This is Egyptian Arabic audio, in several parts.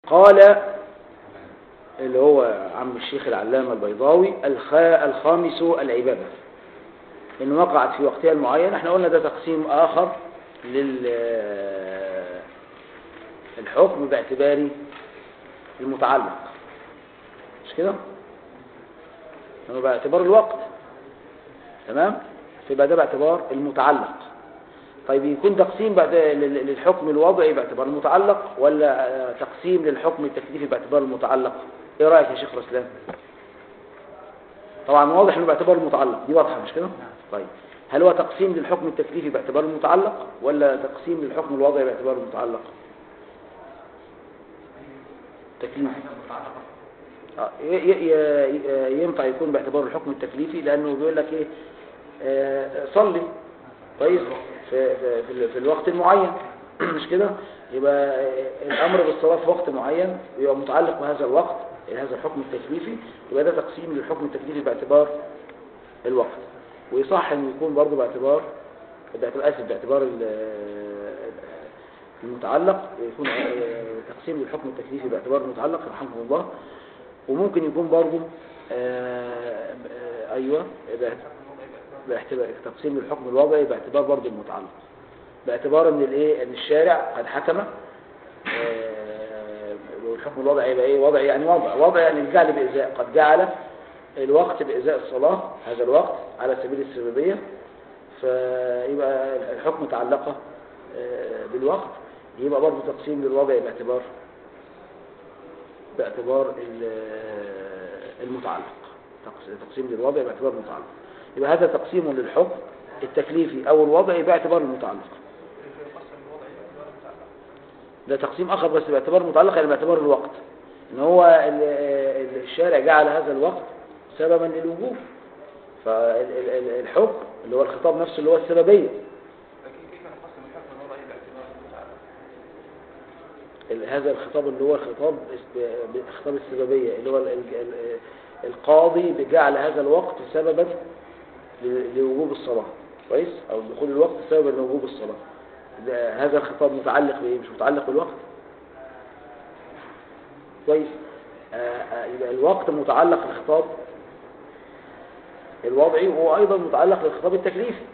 قال اللي هو عم الشيخ العلامة البيضاوي الخامس العبادة إن وقعت في وقتها المعين احنا قلنا ده تقسيم آخر للحكم باعتبار المتعلق مش كده؟ انه باعتبار الوقت تمام؟ فيبقى ده باعتبار المتعلق طيب يكون تقسيم بعد للحكم الوضعي باعتبار المتعلق ولا تقسيم للحكم التكليفي باعتبار المتعلق ايه رايك يا شيخ رسلان طبعا واضح انه باعتبار المتعلق دي واضحه مش كده طيب هل هو تقسيم للحكم التكليفي باعتبار المتعلق ولا تقسيم للحكم الوضعي باعتبار المتعلق تكليفي آه ينفع يكون باعتبار الحكم التكليفي لانه بيقول لك ايه آه صلي كويس في, في, في الوقت المعين مش كده يبقى الامر بالصلاه في وقت معين يبقى متعلق بهذا الوقت هذا الحكم التكليفي يبقى ده تقسيم للحكم التكليفي باعتبار الوقت ويصح ان يكون برضه باعتبار باعتبار اسف باعتبار المتعلق يكون تقسيم للحكم التكليفي باعتبار المتعلق رحمه الله وممكن يكون برضه ايوه باعتبار تقسيم للحكم الوضعي باعتبار برضه المتعلق باعتبار ان الايه ان الشارع قد حكم والحكم الوضعي يبقى ايه وضعي يعني وضع وضع يعني الجعل بإزاء قد جعل الوقت بإزاء الصلاة هذا الوقت على سبيل السببية فيبقى الحكم تعلق بالوقت يبقى برضه تقسيم للوضع باعتبار باعتبار المتعلق تقسيم للوضع باعتبار المتعلق يبقى هذا تقسيم للحكم التكليفي او الوضعي باعتبار المتعلق ده تقسيم اخر بس باعتبار المتعلق يعني باعتبار الوقت ان هو الشارع جعل هذا الوقت سببا للوجوب فالحكم اللي هو الخطاب نفسه اللي هو السببيه هذا الخطاب اللي هو خطاب خطاب السببيه اللي هو القاضي بجعل هذا الوقت سببا لوجوب الصلاه كويس او دخول الوقت سببا لوجوب الصلاه هذا الخطاب متعلق بايه مش متعلق بالوقت كويس يبقى الوقت متعلق بالخطاب الوضعي وهو ايضا متعلق بالخطاب التكليفي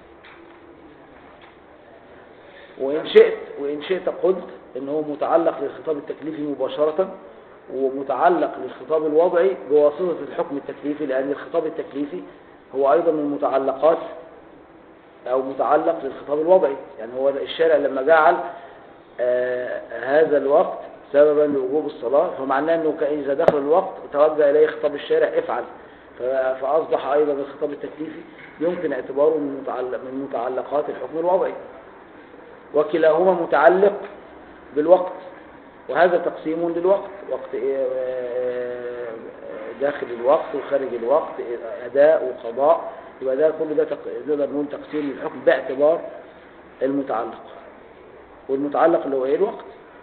وان شئت وان شئت قلت ان هو متعلق للخطاب التكليفي مباشرة ومتعلق للخطاب الوضعي بواسطة الحكم التكليفي لان الخطاب التكليفي هو ايضا من المتعلقات او متعلق للخطاب الوضعي يعني هو الشارع لما جعل آه هذا الوقت سببا لوجوب الصلاة فمعناه انه اذا دخل الوقت توجه اليه خطاب الشارع افعل فاصبح ايضا الخطاب التكليفي يمكن اعتباره من متعلق من متعلقات الحكم الوضعي وكلاهما متعلق بالوقت وهذا تقسيم للوقت وقت آه داخل الوقت وخارج الوقت اداء وقضاء يبقى ده كل ده نقدر نقول تقسيم الحكم باعتبار المتعلق والمتعلق اللي هو ايه الوقت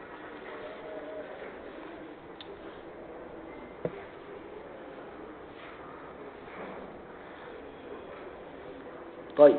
طيب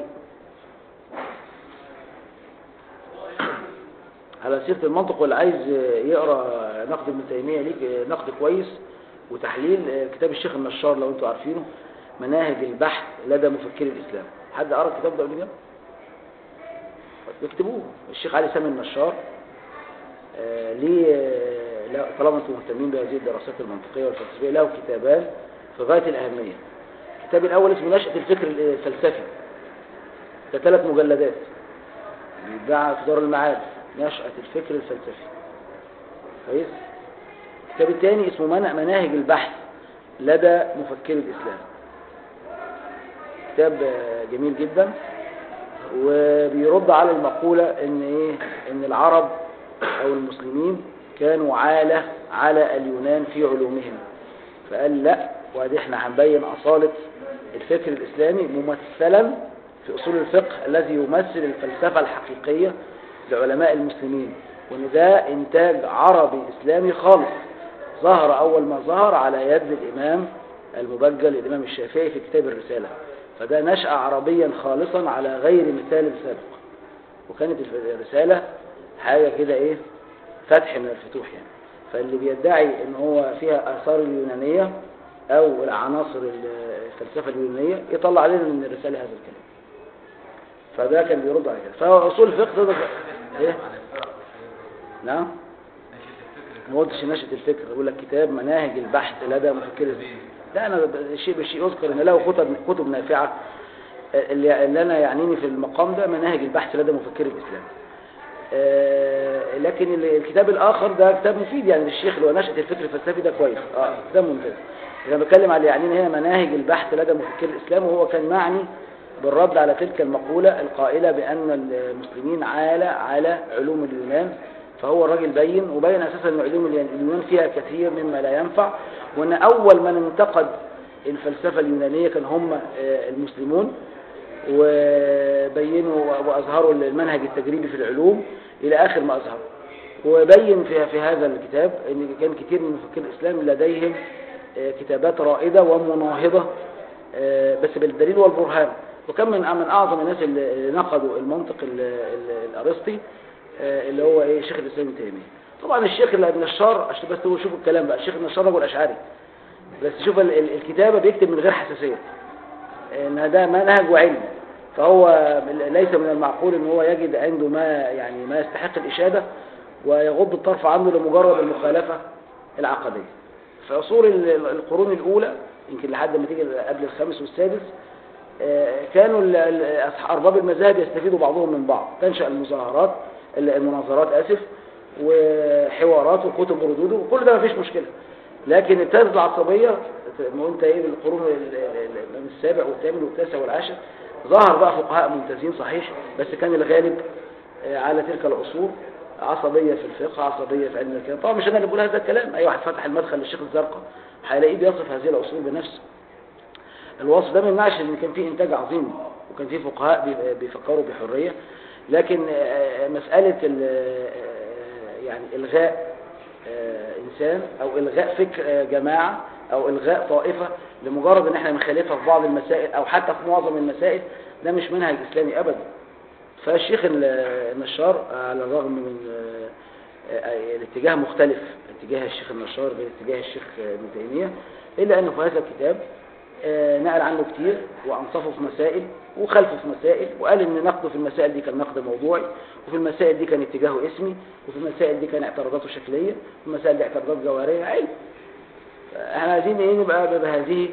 على سيرة المنطق واللي عايز يقرأ نقد ابن تيمية ليك نقد كويس وتحليل كتاب الشيخ النشار لو انتوا عارفينه مناهج البحث لدى مفكري الإسلام حد قرأ الكتاب ده قبل كده؟ يكتبوه الشيخ علي سامي النشار آه ليه آه طالما انتم مهتمين بهذه الدراسات المنطقية والفلسفية له كتابان في غاية الأهمية الكتاب الأول اسمه نشأة الفكر الفلسفي ده ثلاث مجلدات بيتباع في دار المعارف نشأة الفكر الفلسفي كويس الكتاب الثاني اسمه مناهج البحث لدى مفكري الإسلام كتاب جميل جدا وبيرد على المقولة ان ايه ان العرب او المسلمين كانوا عالة على اليونان في علومهم فقال لا وادي احنا هنبين اصالة الفكر الاسلامي ممثلا في اصول الفقه الذي يمثل الفلسفة الحقيقية لعلماء المسلمين وان ده انتاج عربي اسلامي خالص ظهر اول ما ظهر على يد الامام المبجل الامام الشافعي في كتاب الرسالة فده نشأ عربيا خالصا على غير مثال سابق وكانت الرسالة حاجة كده ايه فتح من الفتوح يعني فاللي بيدعي ان هو فيها اثار اليونانيه او العناصر الفلسفه اليونانيه يطلع علينا من الرساله هذا الكلام فده كان بيرد على كده فاصول الفقه تقدر ايه نعم ما قلتش نشأة الفكر بقول لك كتاب مناهج البحث لدى مفكر لا انا الشيء بالشيء اذكر ان له كتب كتب نافعه اللي, اللي انا يعنيني في المقام ده مناهج البحث لدى مفكر الاسلام آه لكن الكتاب الاخر ده كتاب مفيد يعني للشيخ اللي هو نشأة الفكر الفلسفي ده كويس اه كتاب ممتاز انا بتكلم على يعنيني هنا مناهج البحث لدى مفكر الاسلام وهو كان معني بالرد على تلك المقولة القائلة بأن المسلمين عالة على علوم اليونان فهو الراجل بين وبين أساسا أن علوم اليونان فيها كثير مما لا ينفع وأن أول من انتقد الفلسفة اليونانية كان هم المسلمون وبينوا وأظهروا المنهج التجريبي في العلوم إلى آخر ما أظهر وبين في, في هذا الكتاب أن كان كثير من مفكرين الإسلام لديهم كتابات رائدة ومناهضة بس بالدليل والبرهان وكان من من أعظم الناس اللي نقدوا المنطق الأرسطي اللي هو ايه شيخ الإسلام ابن تيمية طبعا الشيخ اللي النشار عشان بس هو شوفوا الكلام بقى الشيخ النشار رجل أشعري بس شوف الكتابة بيكتب من غير حساسية ان ده منهج وعلم فهو ليس من المعقول ان هو يجد عنده ما يعني ما يستحق الإشادة ويغض الطرف عنه لمجرد المخالفة العقدية في عصور القرون الأولى يمكن لحد ما تيجي قبل الخامس والسادس كانوا أرباب المذاهب يستفيدوا بعضهم من بعض تنشأ المظاهرات المناظرات آسف وحوارات وكتب وردود وكل ده ما فيش مشكلة لكن ابتدت العصبية ما انت ايه بالقرون من السابع والثامن والتاسع والعاشر ظهر بقى فقهاء ممتازين صحيح بس كان الغالب على تلك العصور عصبية في الفقه عصبية في علم الكلام طبعا مش انا اللي بقول هذا الكلام اي واحد فتح المدخل للشيخ الزرقاء هيلاقيه بيصف هذه العصور بنفسه الوصف ده ما يمنعش ان كان فيه انتاج عظيم وكان فيه فقهاء بيفكروا بحرية لكن مسألة يعني إلغاء إنسان أو إلغاء فكر جماعة أو إلغاء طائفة لمجرد أن احنا بنخالفها في بعض المسائل أو حتى في معظم المسائل ده مش منهج إسلامي أبدا فالشيخ النشار على الرغم من الاتجاه مختلف اتجاه الشيخ النشار غير اتجاه الشيخ ابن تيمية إلا أنه في هذا الكتاب نقل عنه كتير وأنصفه في مسائل وخلفه في مسائل وقال ان نقده في المسائل دي كان نقد موضوعي وفي المسائل دي كان اتجاهه اسمي وفي المسائل دي كان اعتراضاته شكلية وفي المسائل دي اعتراضات جوهرية علم احنا عايزين ايه نبقى بهذه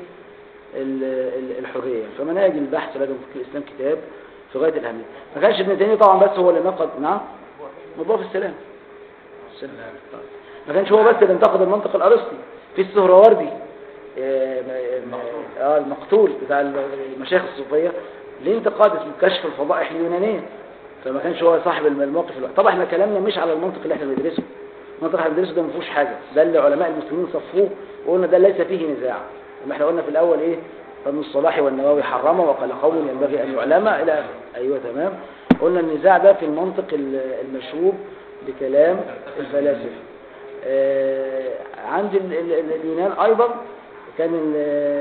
الحرية فمناهج البحث لدى مفكر الاسلام كتاب في غاية الأهمية ما كانش ابن تيمية طبعا بس هو اللي نقد نعم موضوع في السلام السلام ما كانش هو بس اللي انتقد المنطق الأرسطي في السهروردي اه المقتول بتاع المشايخ الصوفية ليه انتقاد اسمه كشف الفضائح اليونانية فما كانش هو صاحب الموقف الوحيد طبعا احنا كلامنا مش على المنطق اللي احنا بندرسه المنطق اللي احنا بندرسه ده ما فيهوش حاجة ده اللي علماء المسلمين صفوه وقلنا ده ليس فيه نزاع لما احنا قلنا في الاول ايه ابن الصلاح والنووي حرمه وقال قوم ينبغي ان يعلم الى اخره ايوه تمام قلنا النزاع ده في المنطق المشهور بكلام الفلاسفه آه عند اليونان ايضا كان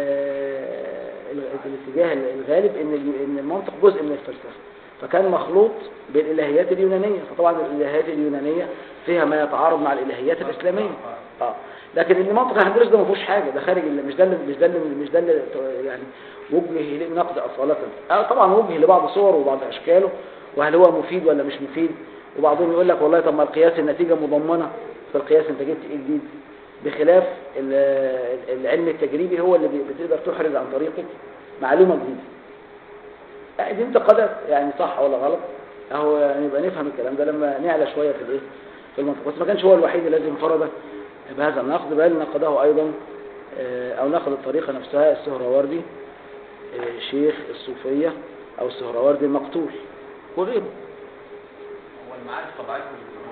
الاتجاه الغالب ان ان المنطق جزء من الفلسفه فكان مخلوط بالالهيات اليونانيه فطبعا الالهيات اليونانيه فيها ما يتعارض مع الالهيات الاسلاميه اه لكن المنطق اللي هندرسه ده ما فيهوش حاجه ده خارج مش ده مش ده مش ده يعني وجه للنقد اصاله اه طبعا وجه لبعض صوره وبعض اشكاله وهل هو مفيد ولا مش مفيد وبعضهم يقول لك والله طب ما القياس النتيجه مضمنه في القياس انت جبت ايه جديد بخلاف العلم التجريبي هو اللي بتقدر تحرز عن طريقه معلومة جديدة دي انتقادات يعني صح ولا غلط اهو نبقى نفهم الكلام ده لما نعلى شوية في الايه في المنطق بس ما كانش هو الوحيد الذي انفرد بهذا النقد بل نقده ايضا او نقد الطريقة نفسها السهروردي شيخ الصوفية او السهروردي المقتول وغيره هو المعارف طبيعته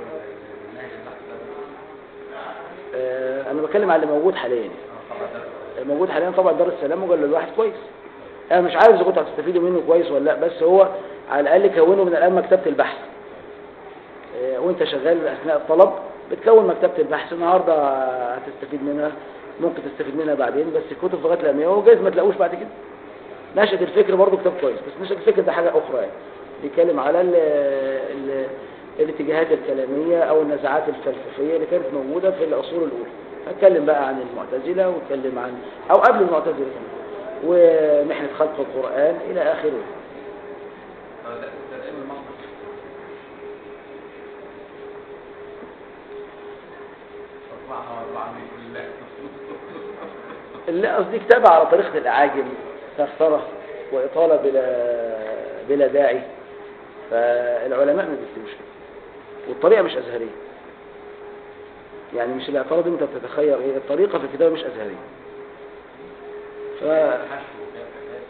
انا بتكلم على اللي موجود حاليا موجود حاليا طبعا دار السلام مجلد واحد كويس انا مش عارف اذا كنتوا هتستفيدوا منه كويس ولا لا بس هو على الاقل كونه من الان مكتبه البحث وانت شغال اثناء الطلب بتكون مكتبه البحث النهارده هتستفيد منها ممكن تستفيد منها بعدين بس الكتب لغايه الاماميه وجايز ما تلاقوش بعد كده نشأة الفكر برضه كتاب كويس بس نشأة الفكر ده حاجه اخرى يعني بيتكلم على ال ال الاتجاهات الكلامية أو النزعات الفلسفية اللي كانت موجودة في العصور الأولى هتكلم بقى عن المعتزلة واتكلم عن أو قبل المعتزلة كمان ومحنة خلق القرآن إلى آخره آه، ده ده العلم المنطق أربعة أربعة من كل اللي قصدي كتابة على طريقة الأعاجم ثرثرة وإطالة بلا بلا داعي فالعلماء ما بيكتبوش كده والطريقة مش أزهرية يعني مش الاعتراض انت بتتخيل ايه الطريقة في الكتابة مش أزهرية ف حشو وكده.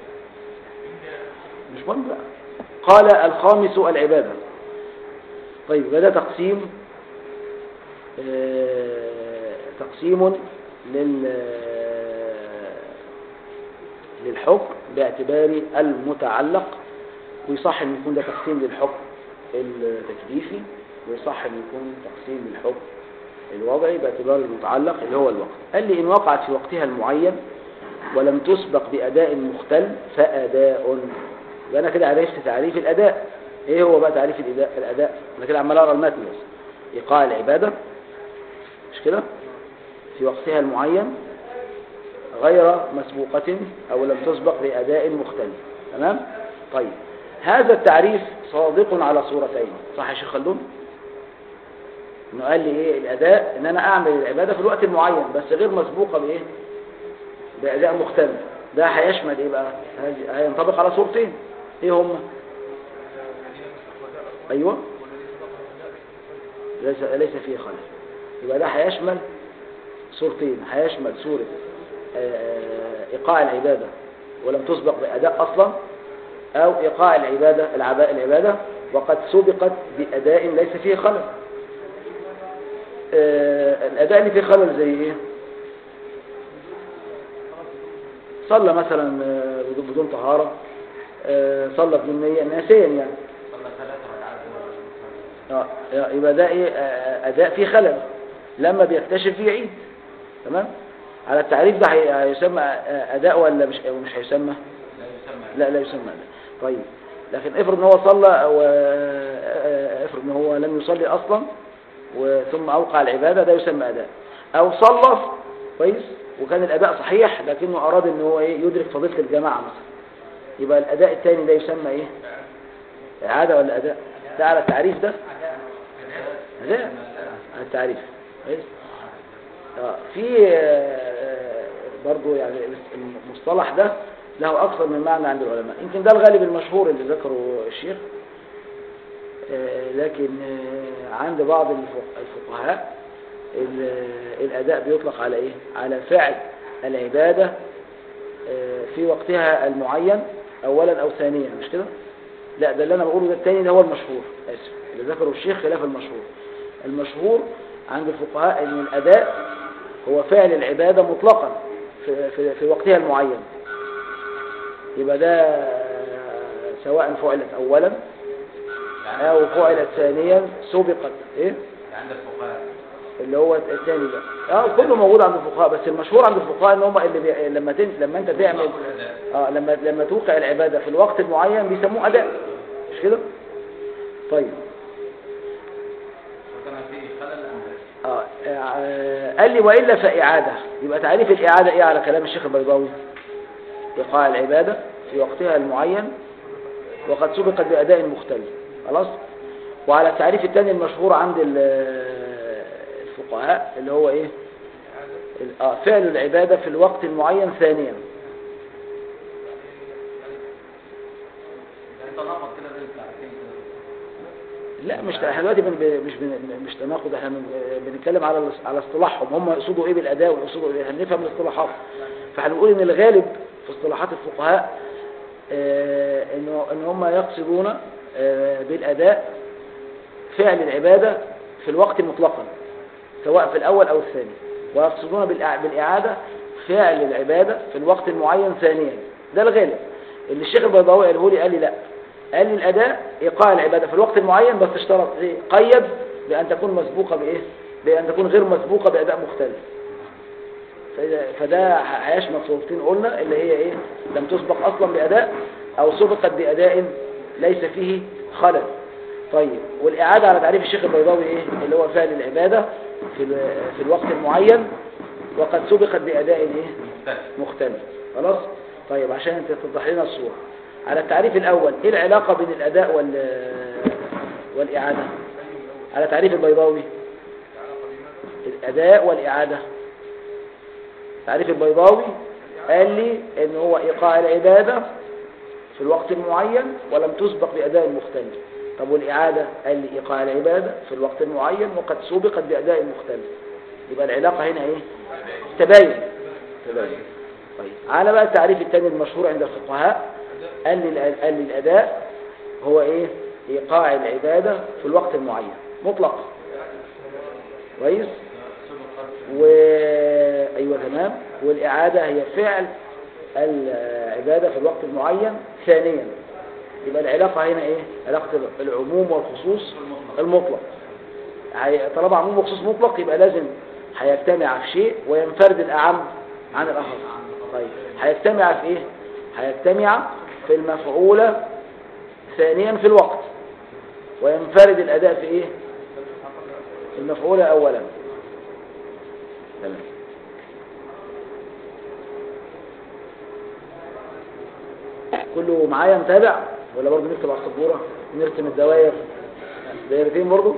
مش مهم بقى قال الخامس العبادة طيب يبقى ده تقسيم آه، تقسيم لل للحكم باعتبار المتعلق ويصح ان يكون ده تقسيم للحكم التكليفي ويصح ان يكون تقسيم للحكم الوضعي باعتبار المتعلق اللي هو الوقت قال لي ان وقعت في وقتها المعين ولم تسبق بأداء مختل فأداء يبقى أنا كده عرفت تعريف الأداء إيه هو بقى تعريف الأداء الأداء أنا كده عمال أقرأ المتن بس إيقاع العبادة مش كده في وقتها المعين غير مسبوقة أو لم تسبق بأداء مختلف تمام طيب هذا التعريف صادق على صورتين صح يا شيخ خلدون انه قال لي ايه الاداء ان انا اعمل العباده في الوقت المعين بس غير مسبوقه بايه بأداء مختلف ده هيشمل ايه بقى هذه- هينطبق على صورتين ايه هم ايوه ليس ليس فيه خلل يبقى ده هيشمل صورتين هيشمل صورة آه، ايقاع العبادة ولم تسبق بأداء اصلا او ايقاع العبادة العباء العبادة وقد سبقت بأداء ليس فيه خلل آه، الأداء اللي فيه خلل زي ايه صلى مثلا آه، بدون- بدون طهارة آه، صلى بدون نية ناسيا يعني صلى ثلاث ركعات ولا آه، يبقى ده ايه آه، أداء فيه خلل لما بيكتشف فيه عيد تمام على التعريف ده هي- هيسمى آه، أداء ولا مش أو مش هيسمى لا يسمى لا لا يسمى أداء طيب لكن افرض ان هو صلى او آه، افرض ان هو لم يصلي اصلا وثم اوقع العباده ده يسمى اداء او صلى كويس وكان الاداء صحيح لكنه اراد ان هو ايه يدرك فضيله الجماعه مثلا يبقى الاداء الثاني ده يسمى ايه اعاده ولا اداء ده على التعريف ده اداء على التعريف كويس آه، في آه، برضو يعني المصطلح ده له أكثر من معنى عند العلماء يمكن ده الغالب المشهور اللي ذكره الشيخ آه، لكن آه، عند بعض الفق- الفقهاء ال- الأداء بيطلق على إيه؟ على فعل العبادة آه، في وقتها المعين أولا أو ثانيا مش كده؟ لا ده اللي أنا بقوله ده التاني ده هو المشهور آسف اللي ذكره الشيخ خلاف المشهور المشهور عند الفقهاء أن الأداء هو فعل العبادة مطلقا في, في, في وقتها المعين يبقى ده سواء فعلت أولا يعني أو فعلت ثانيا سبقت إيه؟ يعني عند الفقهاء اللي هو الثاني ده اه كله موجود عند الفقهاء بس المشهور عند الفقهاء ان هم اللي بي... لما تن... لما انت تعمل يطلقوا الأداء. اه لما لما توقع العباده في الوقت المعين بيسموه اداء مش كده طيب فكان فيه خلل أم لا؟ آه آه، قال لي وإلا فإعادة يبقى تعريف الإعادة إيه على كلام الشيخ البيضاوي إيقاع العبادة في وقتها المعين وقد سبقت بأداء مختلف خلاص وعلى التعريف الثاني المشهور عند ال- الفقهاء اللي هو إيه ال- آه، فعل العبادة في الوقت المعين ثانيا يعني تناقض كده بين التعريفين كده لا مش احنا دلوقتي بن- مش بن- مش تناقض احنا بن- بنتكلم على الاص- على اصطلاحهم هم يقصدوا ايه بالاداء ويقصدوا ايه هنفهم الاصطلاحات فهنقول ان الغالب في اصطلاحات الفقهاء آه، انه ان هم يقصدون آه، بالاداء فعل العباده في الوقت مطلقا سواء في الاول او الثاني ويقصدون بالإع- بالاعاده فعل العباده في الوقت المعين ثانيا ده الغالب اللي الشيخ البيضاوي قاله لي قال لي لا قال لي الاداء ايقاع العباده في الوقت المعين بس اشترط ايه قيد بان تكون مسبوقه بايه بان تكون غير مسبوقه باداء مختلف فإذا- فده هيشمل صورتين قلنا اللي هي ايه لم تسبق اصلا باداء او سبقت باداء ليس فيه خلل طيب والإعادة على تعريف الشيخ البيضاوي إيه اللي هو فعل العبادة في, ال- في الوقت المعين وقد سبقت بأداء إيه مختلف مختلف خلاص طيب عشان توضح لنا الصورة على التعريف الأول إيه العلاقة بين الأداء وال والإعادة على تعريف البيضاوي الأداء والإعادة تعريف البيضاوي قال لي إن هو إيقاع العبادة في الوقت المعين ولم تسبق بأداء مختلف طب والإعادة قال لي إيقاع العبادة في الوقت المعين وقد سبقت بأداء مختلف يبقى العلاقة هنا إيه تباين تباين طيب على بقى التعريف الثاني المشهور عند الفقهاء قال لي الأ- قال لي الأداء هو إيه إيقاع العبادة في الوقت المعين مطلق كويس و أيوة تمام والإعادة هي فعل العبادة في الوقت المعين ثانيا يبقى العلاقة هنا إيه علاقة العموم والخصوص المطلق هي- طالما عموم وخصوص مطلق يبقى لازم هيجتمع في شيء وينفرد الأعم عن الآخر طيب هيجتمع في إيه هيجتمع في المفعولة ثانيا في الوقت وينفرد الأداء في إيه في المفعولة أولا تمام كله معايا متابع ولا برضه نكتب على السبورة نرسم الدوائر دايرتين برضه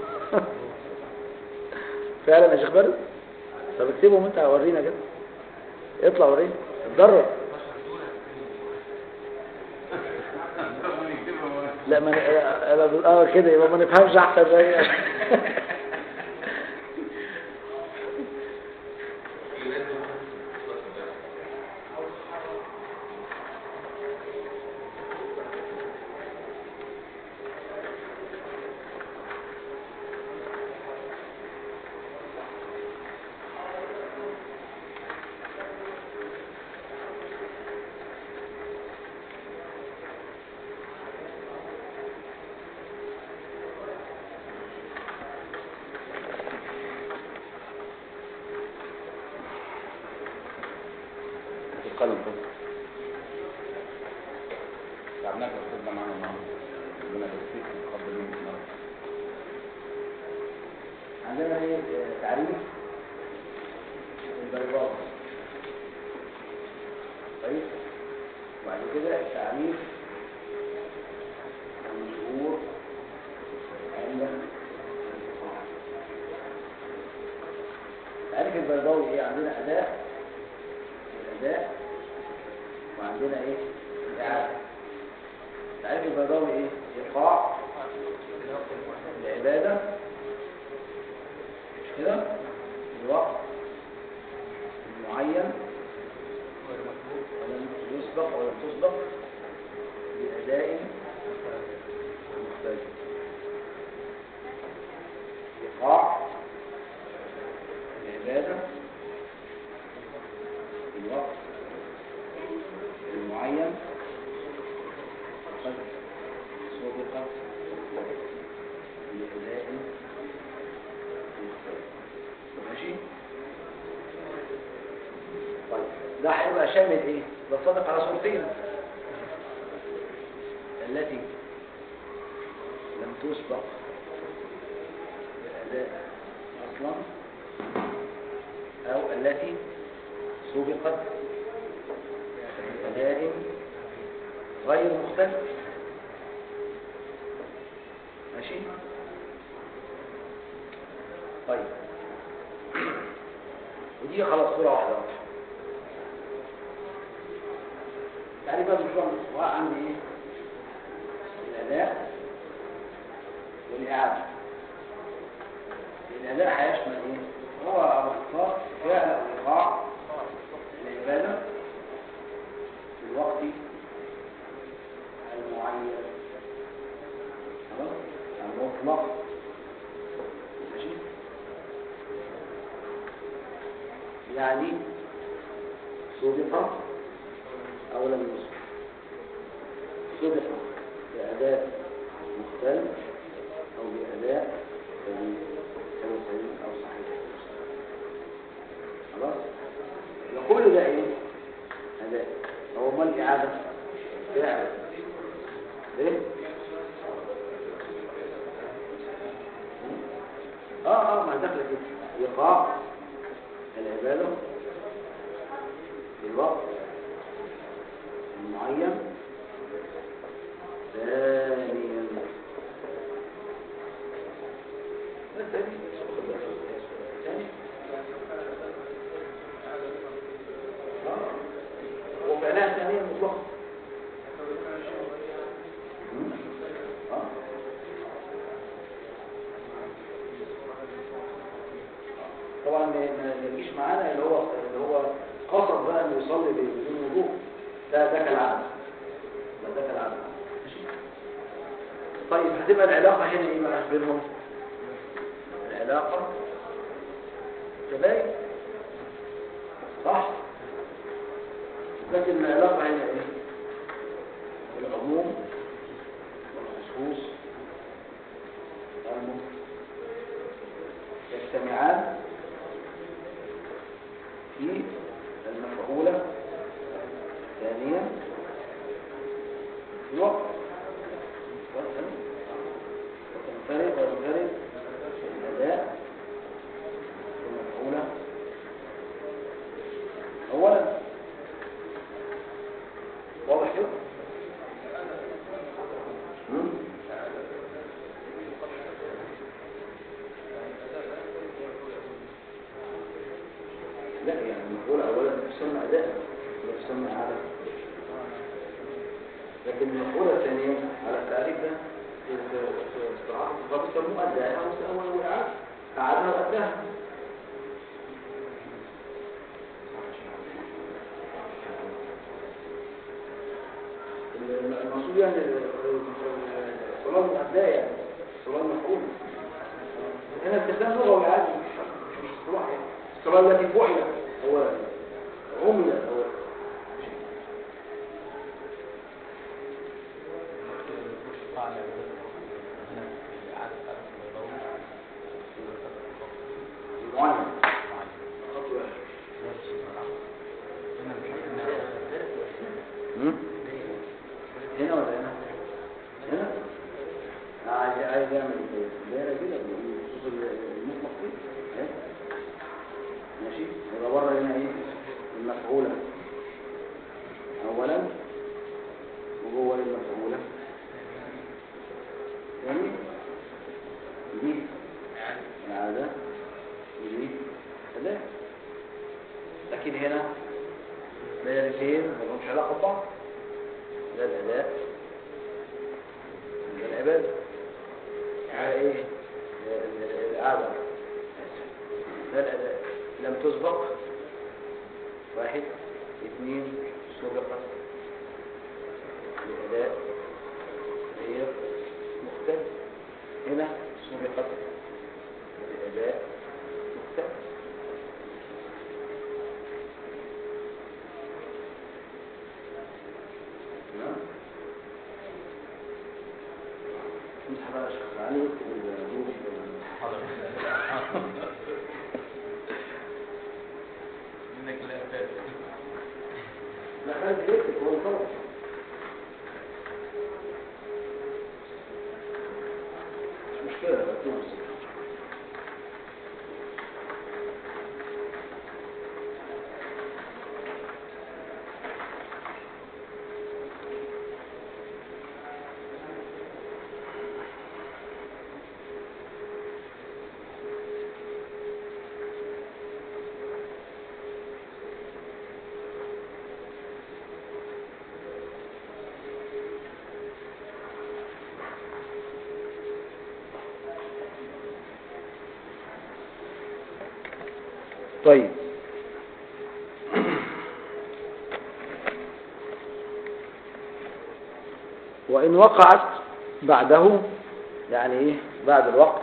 فعلا يا شيخ بلد طب اكتبهم انت ورينا كده اطلع ورينا اتدرب لا ما ن- انا بقول اه كده يبقى ما نفهمش احسن زي القلم بس تعبناك وكتبنا معانا النهارده ربنا يبارك فيك ويتقبل منك النهارده عندنا ايه آه، تعريف البيضاء كويس وبعد كده تعريف المشهور عند الفقهاء. تعريف البيضاوي ايه عندنا اداء الاداء وعندنا ايه الاعاده تعريف البيضاوي ايه ايقاع العباده مش كده في الوقت معين ولم يسبق ولم تسبق بأداء مختلف إيقاع العبادة في الوقت المعين قد سبق بأداء مختلف ماشي طيب ده هيبقى شامل ايه ده صادق على صورتين التي لم تسبق بالاداء اصلا او التي سبقت باداء غير مختلف ماشي طيب ودي خلاص صورة واحدة تعريف بقى المشروع من الفقهاء عندي ايه؟ الأداء والإعادة الأداء هيشمل ايه؟ هو باختصار فعل أو إيقاع العبادة في الوقت المعين خلاص؟ المطلق ماشي؟ يعني سبق أو لم يسبق سبق بأداء مختلف أو بأداء سليم سليم سليم أو صحيح خلاص يقول ده إيه أداء هو ما الإعادة فعل ليه اه اه ما دخل كده ايقاع العباده في الوقت المعين ثانيا لا ثاني ثاني اه وفعلها ثانيا مطلقا اه طبعا ما ما يجيش معانا اللي هو اللي هو قصد بقى انه يصلي بدون وضوء ده ده كالعادة ده ده كالعادة ماشي طيب هتبقى العلاقة هنا ايه بقى بينهم العلاقة تباين صح لكن العلاقة هنا ايه العموم والخصوص والمطلق يجتمعان في المفعولة ثانيا في الوقت وتنفرد وينفرد الأداء في المفعولة أولا واضح كده؟ مم؟ لا يعني المفعولة أولا تسمى أداء لا تسمى عادة لكن المفعولة ثانيا على التعريف ده في في اصطلاحات الضبط يسموه أداء أو أو إعادة أعادها وأداها المقصود يعني الصلاة مؤداة يعني الصلاة مفعولة هنا استخدام لغوي عادي مش مش اصطلاح يعني الصلاة التي فعلت هو عملت هو معين خط واحد هم؟ هنا ولا هنا؟ هنا؟ عايز عايز يعمل دايرة كده بخصوص المطلق فيه إيه؟ ماشي يبقى بره هنا ايه المفعولة اولا وجوه المفعولة ثاني دي العادة ودي أداة لكن هنا لا الاثنين ما لهمش علاقة ببعض لا الأداء لا العبادة على ايه القعدة لا الأداء لم تسبق واحد اثنين سبقت الأداء غير مختلف هنا سبقت الأداء مختلف تمام امسح بقى يا شيخ علي واكتب الظروف منك لا فاتح لا خالد يكتب هو الفرق مش مشكلة بكتب طيب وإن وقعت بعده يعني إيه بعد الوقت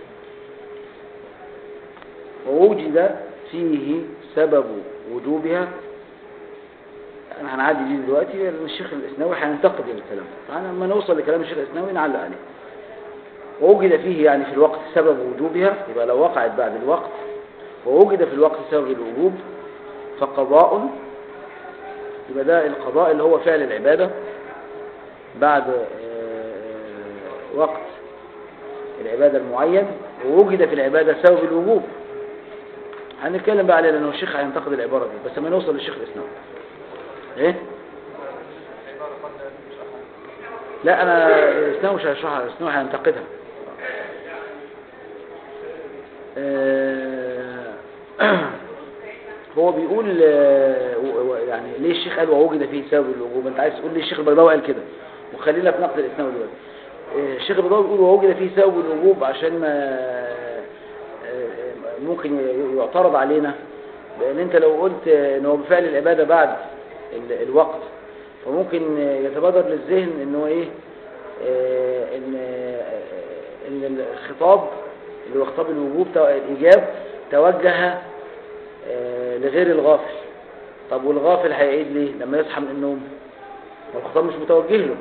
ووجد فيه سبب وجوبها يعني هنعدي دي دلوقتي لأن الشيخ الإسناوي هينتقد الكلام فأنا لما نوصل لكلام الشيخ الإسناوي نعلق عليه ووجد فيه يعني في الوقت سبب وجوبها يبقى لو وقعت بعد الوقت ووجد في الوقت سبب الوجوب فقضاء يبقى ده القضاء اللي هو فعل العبادة بعد آه، وقت العبادة المعين ووجد في العبادة سبب الوجوب هنتكلم بقى عليه لأنه الشيخ هينتقد العبارة دي بس ما نوصل للشيخ الإسلام ايه لا انا الإسلام مش هشرحها الإسلام هينتقدها آه، هو بيقول آه، و- و- يعني ليه الشيخ قال ووجد فيه سبب الوجوب انت عايز تقول ليه الشيخ البيضاوي قال كده وخلينا في نقد الاسلام دلوقتي آه، الشيخ البيضاوي بيقول ووجد فيه سبب الوجوب عشان ما آه، ممكن ي- يعترض علينا لان انت لو قلت ان هو بفعل العباده بعد ال- الوقت فممكن يتبادر للذهن ان هو ايه آه، ان آه، ان الخطاب اللي هو خطاب الوجوب تو- الايجاب توجه آه، لغير الغافل طب والغافل هيعيد ليه لما يصحى من النوم ما الخطاب مش متوجه له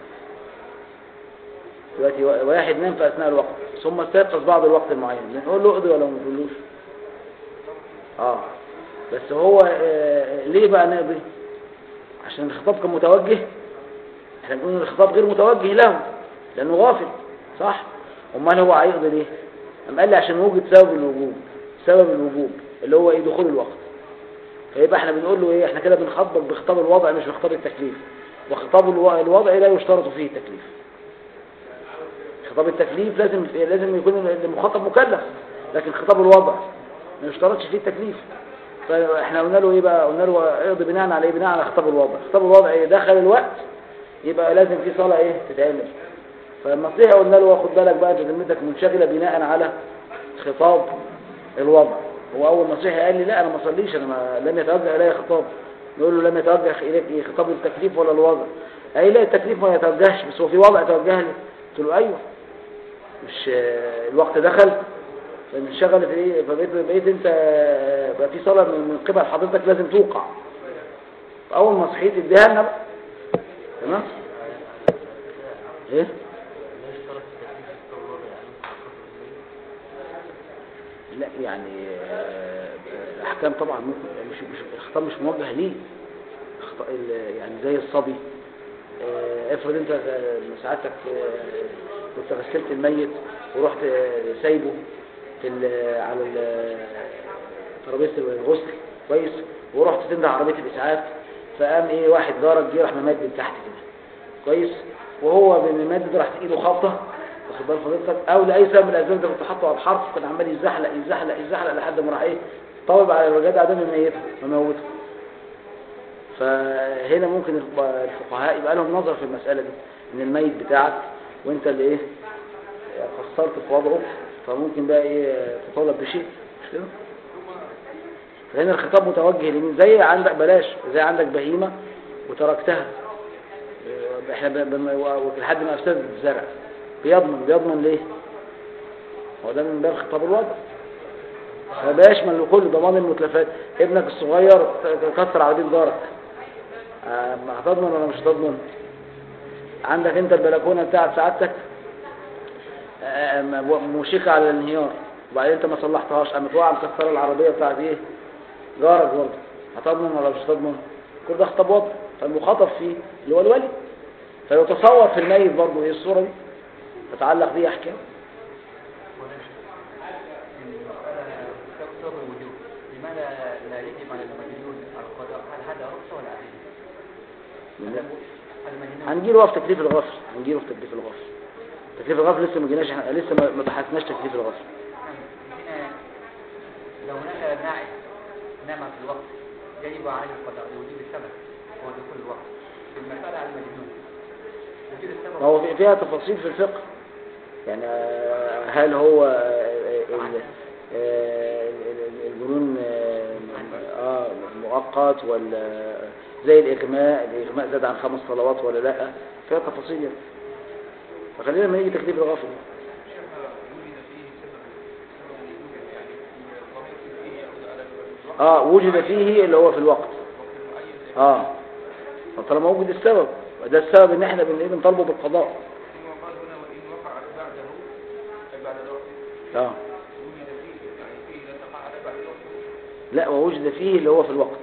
دلوقتي وا- واحد نام في اثناء الوقت ثم استيقظ بعد الوقت المعين بنقول له اقضي ولا ما بنقولوش اه بس هو آه، ليه بقى نقضي عشان الخطاب كان متوجه احنا بنقول ان الخطاب غير متوجه له لانه غافل صح امال هو هيقضي ليه أم قال لي عشان وجد سبب الوجوب سبب الوجوب اللي هو ايه دخول الوقت فيبقى احنا بنقول له ايه احنا كده بنخطط بخطاب الوضع مش بخطاب التكليف وخطاب الو- الوضع لا يشترط فيه التكليف خطاب التكليف لازم لازم يكون المخاطب مكلف لكن خطاب الوضع ما يشترطش فيه التكليف فاحنا قلنا له ايه بقى قلنا له اقضي بناء على ايه بناء على خطاب الوضع خطاب الوضع ايه دخل الوقت يبقى لازم في صلاه ايه تتعمل فالنصيحه قلنا له خد بالك بقى انت ذمتك منشغله بناء على خطاب الوضع هو اول نصيحه قال لي لا انا ما اصليش انا ما لم يتوجه الي خطاب نقول له لم يتوجه اليك ايه خطاب التكليف ولا الوضع قال لا التكليف ما يتوجهش بس هو في وضع توجه لي قلت له ايوه مش آه، الوقت دخل فانشغل في ايه فبقيت بقيت انت آه، بقى في صلاه من من قبل حضرتك لازم توقع اول ما صحيت اديها لنا بقى تمام ايه لا يعني آه، الاحكام طبعا ممكن مش مش الخطاب مش موجه ليه الخطا- ال- يعني زي الصبي آه، افرض انت آه، سعادتك آه، كنت غسلت الميت ورحت آه، سايبه في ال- على ال- ترابيزه الغسل كويس ورحت تنده عربيه الاسعاف فقام ايه واحد جارك جه راح ممدد تحت كده كويس وهو بممدد راحت ايده خابطه واخد بال حضرتك او لاي سبب من الاسباب انت كنت حاطه على الحرف كان عمال يزحلق يزحلق يزحلق لحد ما راح ايه طوب على الرجال عدم ميته مموته فهنا ممكن الفقهاء يبقى لهم نظر في المسألة دي ان الميت بتاعك وانت اللي ايه قصرت في وضعه فممكن بقى ايه تطالب بشيء مش كده فهنا الخطاب متوجه لمين زي عندك بلاش زي عندك بهيمة وتركتها إيه، احنا ب- ب- لحد ما افسدت الزرع بيضمن بيضمن ليه هو ده من باب خطاب الوضع فده يشمل لكل ضمان المتلفات ابنك الصغير كسر عربية جارك آه، هتضمن ولا مش هتضمن عندك انت البلكونه بتاعت سعادتك آه، م- مشيكه على الانهيار وبعدين انت ما صلحتهاش قامت واقعه مكسره العربيه بتاعت ايه جارك برضه هتضمن ولا مش هتضمن كل ده خطاب وضع فالمخاطب فيه اللي هو الولي فيتصور في الميت برضه ايه الصوره دي تتعلق بيه احكام تقصر الوجوب لماذا لا يجب على المجنون القضاء هل هذا رخصة ولا عدل؟ المجنون هنجيله بقى في تكليف الغفل هنجيله في تكليف الغفل تكليف الغفل لسه ما جيناش احنا لسه ما- ما بحثناش تكليف الغفل هنا لو هناك ناعم نام في الوقت يجب عليه القضاء لوجود السبب هو دخول الوقت المسألة على المجنون وجود السبب ما هو في- فيها تفاصيل في الفقه يعني آه، هل هو آه، ال- آه، ال- ال- الجنون آه، اه مؤقت ولا زي الإغماء الإغماء زاد عن خمس صلوات ولا لا فيها تفاصيل يعني. فخلينا لما يجي تكليف الغافل اه وجد فيه اللي هو في الوقت اه فطالما وجد السبب وده السبب ان احنا بن- إيه بنطالبه بالقضاء اه لا ووجد فيه اللي هو في الوقت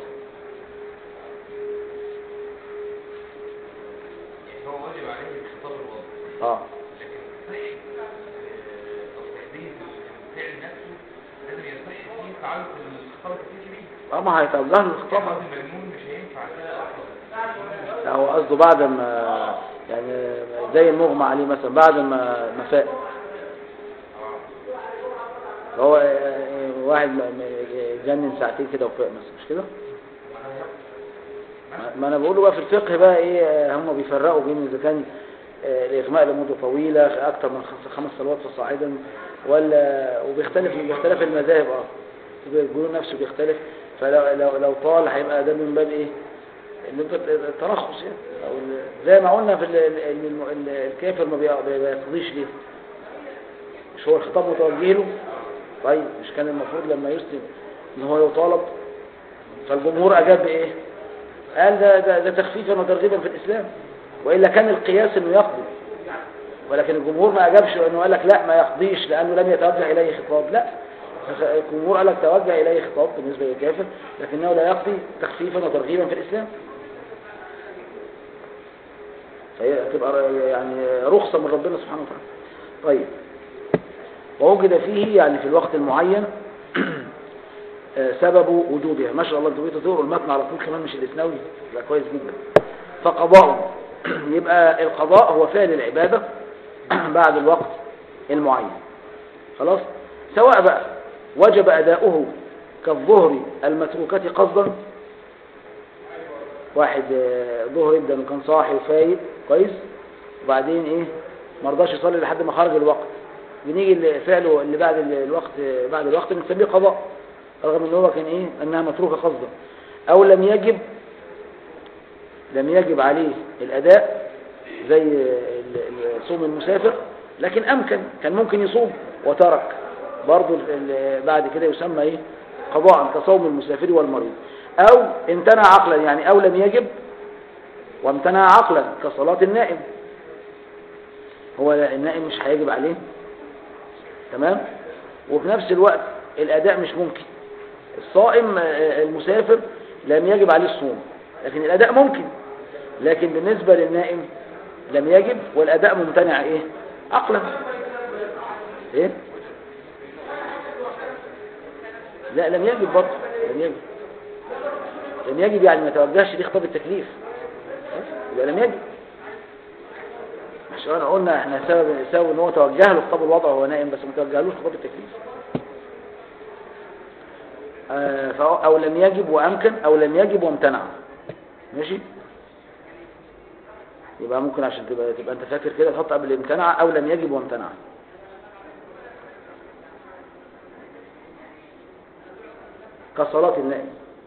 يعني هو واجب عليه خطاب الوضع اه لكن صحة آه، أو تحديد اه ما هيتوجه له الخطاب المجنون مش هينفع كده اصلا لا هو قصده بعد ما يعني زي المغمى عليه مثلا بعد ما ما فاق هو آه، واحد م- م- جنن ساعتين كده وفاق مثلا مش كده ما- ما انا بقوله بقى في الفقه بقى ايه آه، هم بيفرقوا بين اذا كان آه، الاغماء لمده طويله اكتر من خمس- خمس صلوات فصاعدا ولا وبيختلف من باختلاف المذاهب اه بيقولوا نفسه بيختلف فلو لو لو طال هيبقى ده من باب ايه ان انت الترخص يعني او ال- زي ما قلنا في ال- ال- ان الم- ال- الكافر ما بي- ما بيقضيش ليه مش هو الخطاب متوجه له طيب مش كان المفروض لما يسلم ان هو يطالب فالجمهور اجاب بايه قال ده ده, ده تخفيفا وترغيبا في الاسلام والا كان القياس انه يقضي ولكن الجمهور ما اجابش انه قال لك لا ما يقضيش لانه لم يتوجه اليه خطاب لا الجمهور قال لك توجه اليه خطاب بالنسبه للكافر لكنه لا يقضي تخفيفا وترغيبا في الاسلام فهي تبقى يعني رخصه من ربنا سبحانه وتعالى طيب ووجد فيه يعني في الوقت المعين آه، سبب وجوبها ما شاء الله انتوا بقيتوا تقروا المتن على طول كمان مش الاسنوي لا كويس جدا فقضاء يبقى القضاء هو فعل العبادة بعد الوقت المعين خلاص سواء بقى وجب أداؤه كالظهر المتروكة قصدا واحد آه، ظهر يبدأ انه كان صاحي وفايق كويس وبعدين ايه ما رضاش يصلي لحد ما خرج الوقت بنيجي لفعله اللي بعد ال- الوقت بعد الوقت بنسميه قضاء رغم ان هو كان ايه انها متروكه قصدا او لم يجب لم يجب عليه الاداء زي ال- ال- صوم المسافر لكن امكن كان ممكن يصوم وترك برضه ال- ال- بعد كده يسمى ايه قضاء كصوم المسافر والمريض او امتنع عقلا يعني او لم يجب وامتنع عقلا كصلاة النائم هو النائم مش هيجب عليه تمام وفي نفس الوقت الاداء مش ممكن الصائم آه، المسافر لم يجب عليه الصوم لكن الاداء ممكن لكن بالنسبة للنائم لم يجب والاداء ممتنع ايه عقلا ايه لا لم يجب برضه لم يجب لم يجب يعني ما توجهش ليه خطاب التكليف يبقى لم يجب عشان قلنا احنا سبب سبب ان هو توجه له خطاب الوضع وهو نائم بس ما توجهلوش خطاب التكليف آه، فهو او لم يجب وامكن او لم يجب وامتنع ماشي يبقى ممكن عشان تبقى تبقى انت فاكر كده تحط قبل امتنع او لم يجب وامتنع كصلاة النائم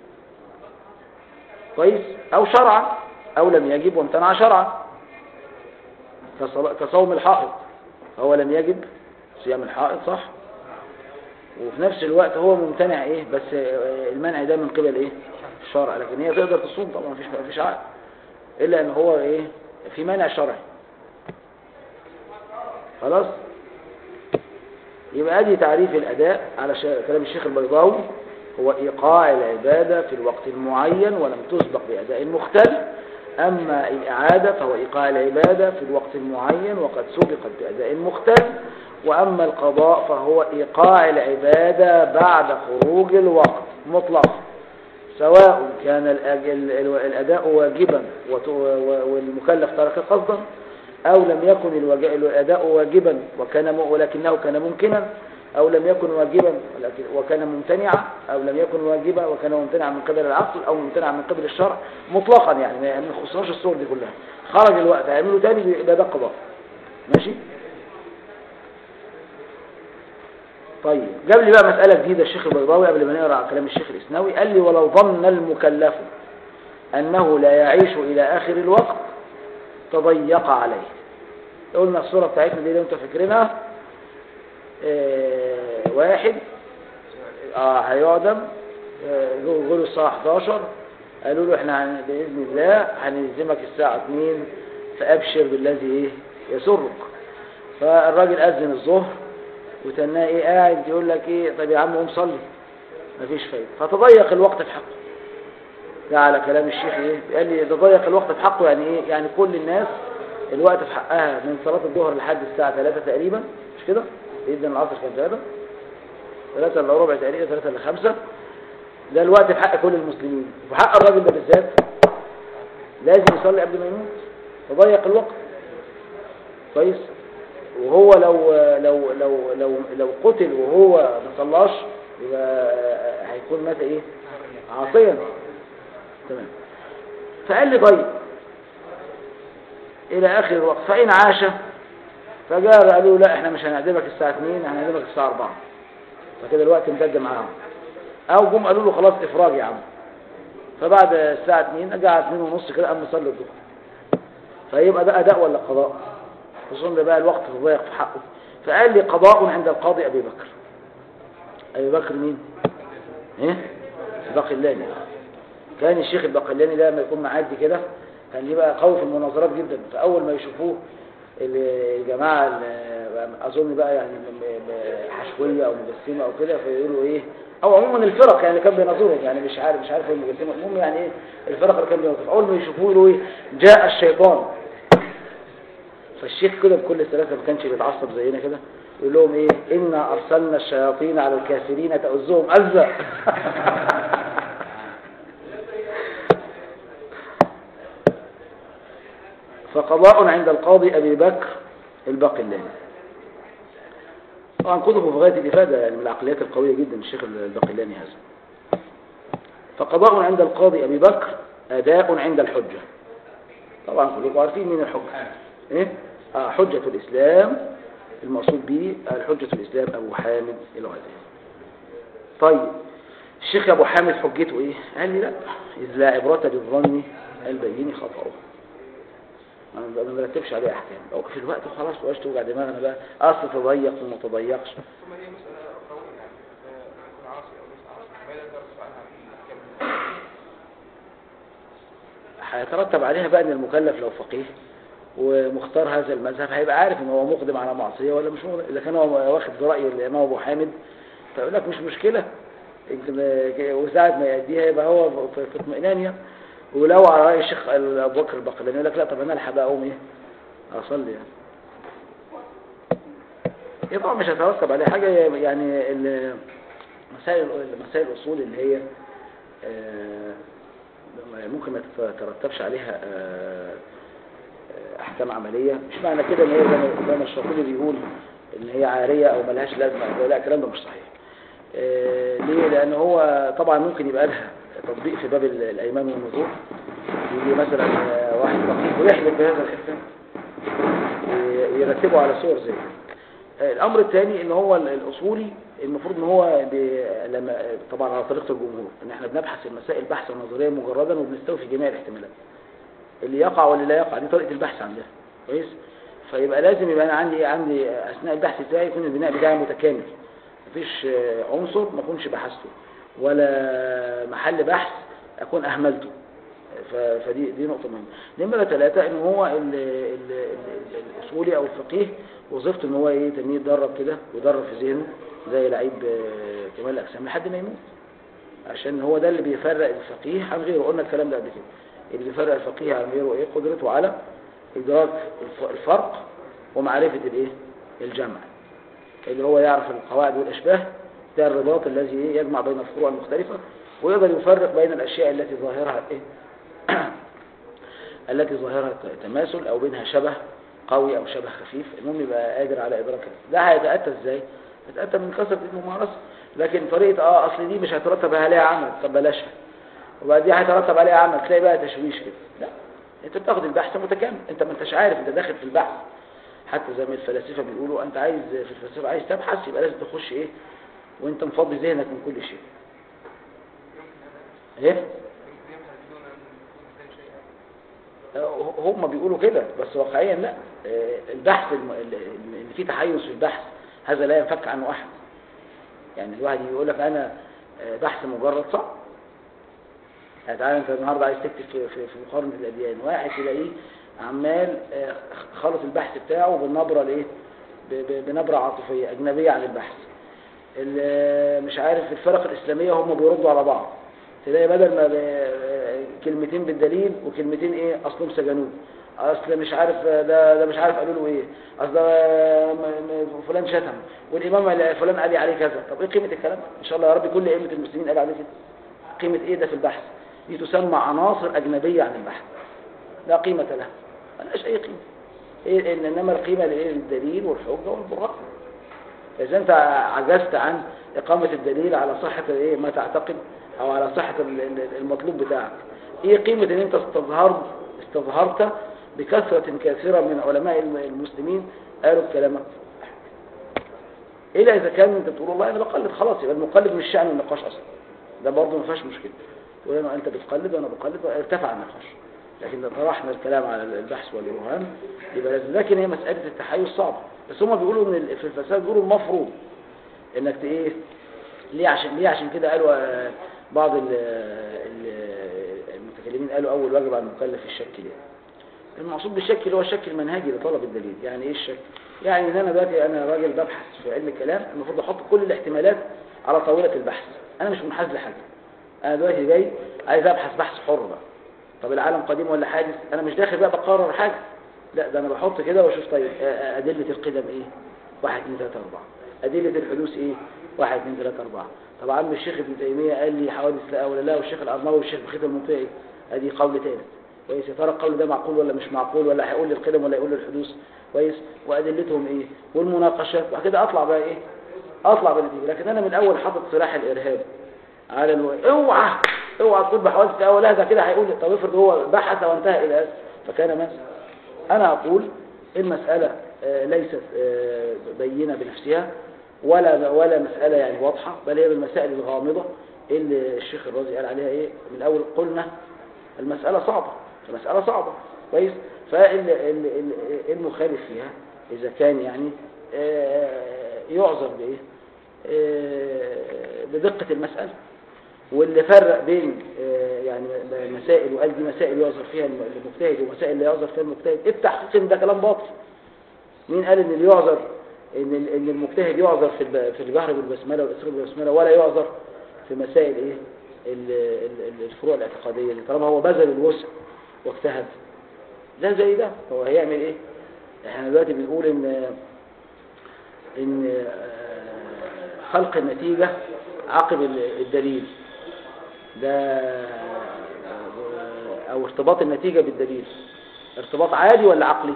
كويس او شرعا او لم يجب وامتنع شرعا كصلا- كصوم الحائض هو لم يجب صيام الحائض صح وفي نفس الوقت هو ممتنع ايه بس آه، المنع ده من قبل ايه الشرع لكن هي تقدر تصوم طبعا مفيش مفيش عقل الا ان هو ايه في منع شرعي خلاص يبقى ادي تعريف الاداء على شا- كلام الشيخ البيضاوي هو ايقاع العباده في الوقت المعين ولم تسبق باداء مختلف اما الاعاده فهو ايقاع العباده في الوقت المعين وقد سبقت باداء مختلف واما القضاء فهو ايقاع العباده بعد خروج الوقت مطلقا سواء كان الأج- ال- ال- الأداء واجبا وت- و- والمكلف ترك قصدا أو لم يكن الوج- الأداء واجبا وكان م- ولكنه كان ممكنا أو لم يكن واجبا ولكن وكان ممتنعا أو لم يكن واجبا وكان ممتنعا من قبل العقل أو ممتنعا من قبل الشرع مطلقا يعني ما ما يخصناش الصور دي كلها خرج الوقت هيعمله تاني يبقى ده قضاء ماشي طيب جاب لي بقى مسألة جديدة الشيخ البيضاوي قبل ما نقرأ كلام الشيخ الإسناوي قال لي ولو ظن المكلف أنه لا يعيش إلى آخر الوقت تضيق عليه قلنا الصورة بتاعتنا دي لو انتوا فاكرينها اه واحد اه هيعدم اه جوله الساعة 11 قالوا له احنا هن- بإذن الله هنلزمك الساعة 2 فأبشر بالذي ايه يسرك فالراجل أذن الظهر وتناه ايه قاعد يقول لك ايه طب يا عم قوم صلي مفيش فايده فتضيق الوقت في حقه ده على كلام الشيخ ايه قال لي تضيق الوقت في حقه يعني ايه يعني كل الناس الوقت في حقها من صلاة الظهر لحد الساعة 3 تقريبا مش كده بإذن العصر كان 3 3 الا ربع تقريبا 3 الا 5 ده الوقت في حق كل المسلمين وفي حق الراجل ده بالذات لازم يصلي قبل ما يموت يضيق الوقت كويس وهو لو لو لو لو لو قتل وهو ما صلاش يبقى هيكون مات ايه عاصيا تمام فقال لي طيب الى اخر الوقت فان عاش فجاء قالوا لا احنا مش هنعدمك الساعه 2 احنا هنعدمك الساعه 4 فكده الوقت امتد معاهم او جم قالوا له خلاص افراج يا عم فبعد الساعه 2 قعد 2 ونص كده قام مصلي الظهر فيبقى ده اداء ولا قضاء خصوصا ده بقى الوقت تضيق في حقه فقال لي قضاء عند القاضي ابي بكر ابي بكر مين ايه الباقلاني كان الشيخ الباقلاني ده لما يكون معدي كده كان يبقى قوي في المناظرات جدا فاول ما يشوفوه ال- الجماعه ال- اظن بقى يعني م- م- حشويه او مجسمه او كده فيقولوا ايه او عموما الفرق يعني اللي كان بيناظرهم يعني مش عارف مش عارف المجسمه المهم يعني ايه الفرق اللي كان بيناظرهم اول ما يشوفوه يقولوا ايه جاء الشيطان فالشيخ كده بكل سلاسه ما كانش بيتعصب زينا كده يقول لهم ايه انا ارسلنا الشياطين على الكافرين تؤزهم اذى فقضاء عند القاضي ابي بكر الباقلاني طبعا كتبه في غايه الافاده يعني من العقليات القويه جدا الشيخ الباقلاني هذا فقضاء عند القاضي ابي بكر اداء عند الحجه طبعا كلكم عارفين مين الحجه ايه آه حجه الاسلام المقصود به الحجه الاسلام ابو حامد الغزالي طيب الشيخ ابو حامد حجته ايه قال لي لا اذ لا عبره بالظن البين خطأه ما ما مرتبش عليه احكام او في الوقت خلاص وقاش توجع دماغنا بقى اصل تضيق وما تضيقش ثم هي مسألة أخروية يعني آه، يكون عاصي أو ليس عاصي ما يقدر عنها في الأحكام هيترتب عليها بقى ان المكلف لو فقيه ومختار هذا المذهب هيبقى عارف ان هو مقدم على معصيه ولا مش مقدم اذا كان هو واخد براي الامام ابو حامد فيقول لك مش مشكله انت ما- وساعه ما يأديها يبقى هو في في اطمئنان يعني ولو على راي الشيخ ابو بكر البقلاني يقول لك لا طب انا الحق بقى اقوم ايه اصلي يعني هي طبعا مش هيترتب عليه حاجه يعني ال- مسائل مسائل الاصول اللي هي آه، ممكن ما تترتبش عليها آه، آه، احكام عمليه مش معنى كده ان هي زي ما- زي ما الشاطبي بيقول ان هي عاريه او ملهاش لازمه لا الكلام ده مش صحيح آه، ليه لان هو طبعا ممكن يبقى لها تطبيق في باب ال- الايمان والنذور يجي مثلا آه، واحد فقيه ويحلف بهذا الحكم ويرتبه على صور زي كده الامر الثاني ان هو ال- الاصولي المفروض ان هو ب- لما طبعا على طريقه الجمهور ان احنا بنبحث المسائل بحثا نظريا مجردا وبنستوفي جميع الاحتمالات اللي يقع واللي لا يقع دي طريقه البحث عندها كويس فيبقى لازم يبقى انا عندي عندي اثناء البحث بتاعي يكون البناء بتاعي متكامل مفيش آه، عنصر ما اكونش بحثته ولا محل بحث اكون اهملته ف- فدي دي نقطة مهمة. نمرة ثلاثة ان هو ال ال ال الاصولي او الفقيه وظيفته ان هو ايه تنميه يتدرب كده ويدرب في ذهنه زي لعيب آه، كمال الاجسام لحد ما يموت. عشان هو ده اللي بيفرق الفقيه عن غيره قلنا الكلام ده قبل كده. اللي بيفرق الفقيه عن غيره ايه قدرته على ادراك الف- الفرق ومعرفة الايه الجمع اللي هو يعرف القواعد والاشباه ده الرباط الذي إيه؟ يجمع بين الفروع المختلفة ويقدر يفرق بين الاشياء التي ظاهرها ايه التي ظاهرها تماثل او بينها شبه قوي او شبه خفيف المهم يبقى قادر على ادراكها ده هيتاتى ازاي هيتاتى من كثره الممارسه لكن طريقه اه اصل دي مش هيترتب عليها عمل طب بلاشها وبعد دي هيترتب عليها عمل تلاقي بقى تشويش كده لا انت بتاخد البحث متكامل انت ما انتش عارف انت داخل في البحث حتى زي ما الفلاسفه بيقولوا انت عايز في الفلسفه عايز تبحث يبقى لازم تخش ايه وانت مفضي ذهنك من كل شيء ايه يمكن يبحث دون أن يكون إنسان شيئا هم بيقولوا كده بس واقعيا لا آه، البحث الم- اللي اللي فيه تحيز في البحث هذا لا ينفك عنه احد يعني الواحد يقول لك انا آه، بحث مجرد صعب يعني تعالى انت النهارده عايز تكتب في في في مقارنه الاديان واحد تلاقيه عمال آه، خلط البحث بتاعه بالنبره الايه ب- ب- بنبره عاطفيه اجنبيه عن البحث ال- مش عارف الفرق الاسلاميه هم بيردوا على بعض تلاقي بدل ما ب- كلمتين بالدليل وكلمتين ايه اصلهم سجنوه اصل مش عارف ده ده مش عارف قالوا له ايه اصل ده م- م- فلان شتم والامام قال- فلان قال عليه كذا طب ايه قيمه الكلام ده؟ ان شاء الله يا رب كل ائمه المسلمين قال عليه كده قيمة ايه ده في البحث دي تسمى عناصر أجنبية عن البحث لا قيمة لها ملهاش أي قيمة إيه إن- إنما القيمة لإيه للدليل والحجة والبراءة إذا أنت عجزت عن إقامة الدليل على صحة إيه ما تعتقد أو على صحة ال- ال- المطلوب بتاعك إيه قيمة إن أنت استظهرت استظهرت بكثرة كثيرة من علماء الم- المسلمين قالوا الكلام ده. إلا إذا كان أنت تقول والله أنا بقلد خلاص يبقى المقلد مش شأن النقاش أصلا ده برضه ما فيهاش مشكلة تقول أنا أنت بتقلد وأنا بقلد ارتفع النقاش لكن لو طرحنا الكلام على البحث والبرهان يبقى لازم لكن هي مسألة التحيز صعبة بس هم بيقولوا ان ال- في الفساد بيقولوا المفروض انك ت- ايه ليه عشان ليه عشان كده قالوا آه، بعض ال- ال- المتكلمين قالوا اول واجب على المكلف الشك ليه المقصود بالشك اللي هو الشك المنهجي لطلب الدليل يعني ايه الشك يعني ان انا دلوقتي انا راجل ببحث في علم الكلام المفروض احط كل الاحتمالات على طاوله البحث انا مش منحاز لحاجه انا دلوقتي جاي عايز ابحث بحث حر بقى طب العالم قديم ولا حادث انا مش داخل بقى بقرر حاجه لا ده انا بحط كده واشوف طيب آه، آه، ادله القدم ايه واحد اثنين ثلاثه اربعه ادله الحدوث ايه واحد اثنين ثلاثه اربعه طب عم الشيخ ابن تيميه قال لي حوادث لا ولا لا والشيخ الارناوي والشيخ بخيت المنطقي ادي قول ثالث كويس يا ترى القول ده معقول ولا مش معقول ولا هيقول لي القدم ولا يقول لي الحدوث كويس وادلتهم ايه والمناقشات وبعد كده اطلع بقى ايه اطلع بنتيجه لكن انا من الاول حاطط سلاح الارهاب على الو... اوعى اوعى تقول بحوادث لا ولا ده كده هيقول لي طب افرض هو بحث وانتهى الى هذا فكان ماذا انا اقول المساله آه، ليست آه، بينه بنفسها ولا ولا مساله يعني واضحه بل هي من المسائل الغامضه اللي الشيخ الرازي قال عليها ايه من الاول قلنا المساله صعبه المساله صعبه كويس فالمخالف فيها اذا كان يعني آه، يعذر بايه آه، بدقه المساله واللي فرق بين آه، يعني مسائل وقال دي مسائل يعذر فيها المجتهد ومسائل لا يعذر فيها المجتهد التحقيق إن ده كلام باطل مين قال ان اللي يعذر ان ال- ان المجتهد يعذر في الب- في الجهر بالبسمله والاسراء بالبسمله ولا يعذر في مسائل ايه ال- ال- ال- الفروع الاعتقاديه دي طالما هو بذل الوسع واجتهد ده زي ده هو هيعمل ايه احنا دلوقتي بنقول ان ان آه، خلق النتيجه عقب ال- الدليل ده او ارتباط النتيجة بالدليل ارتباط عادي ولا عقلي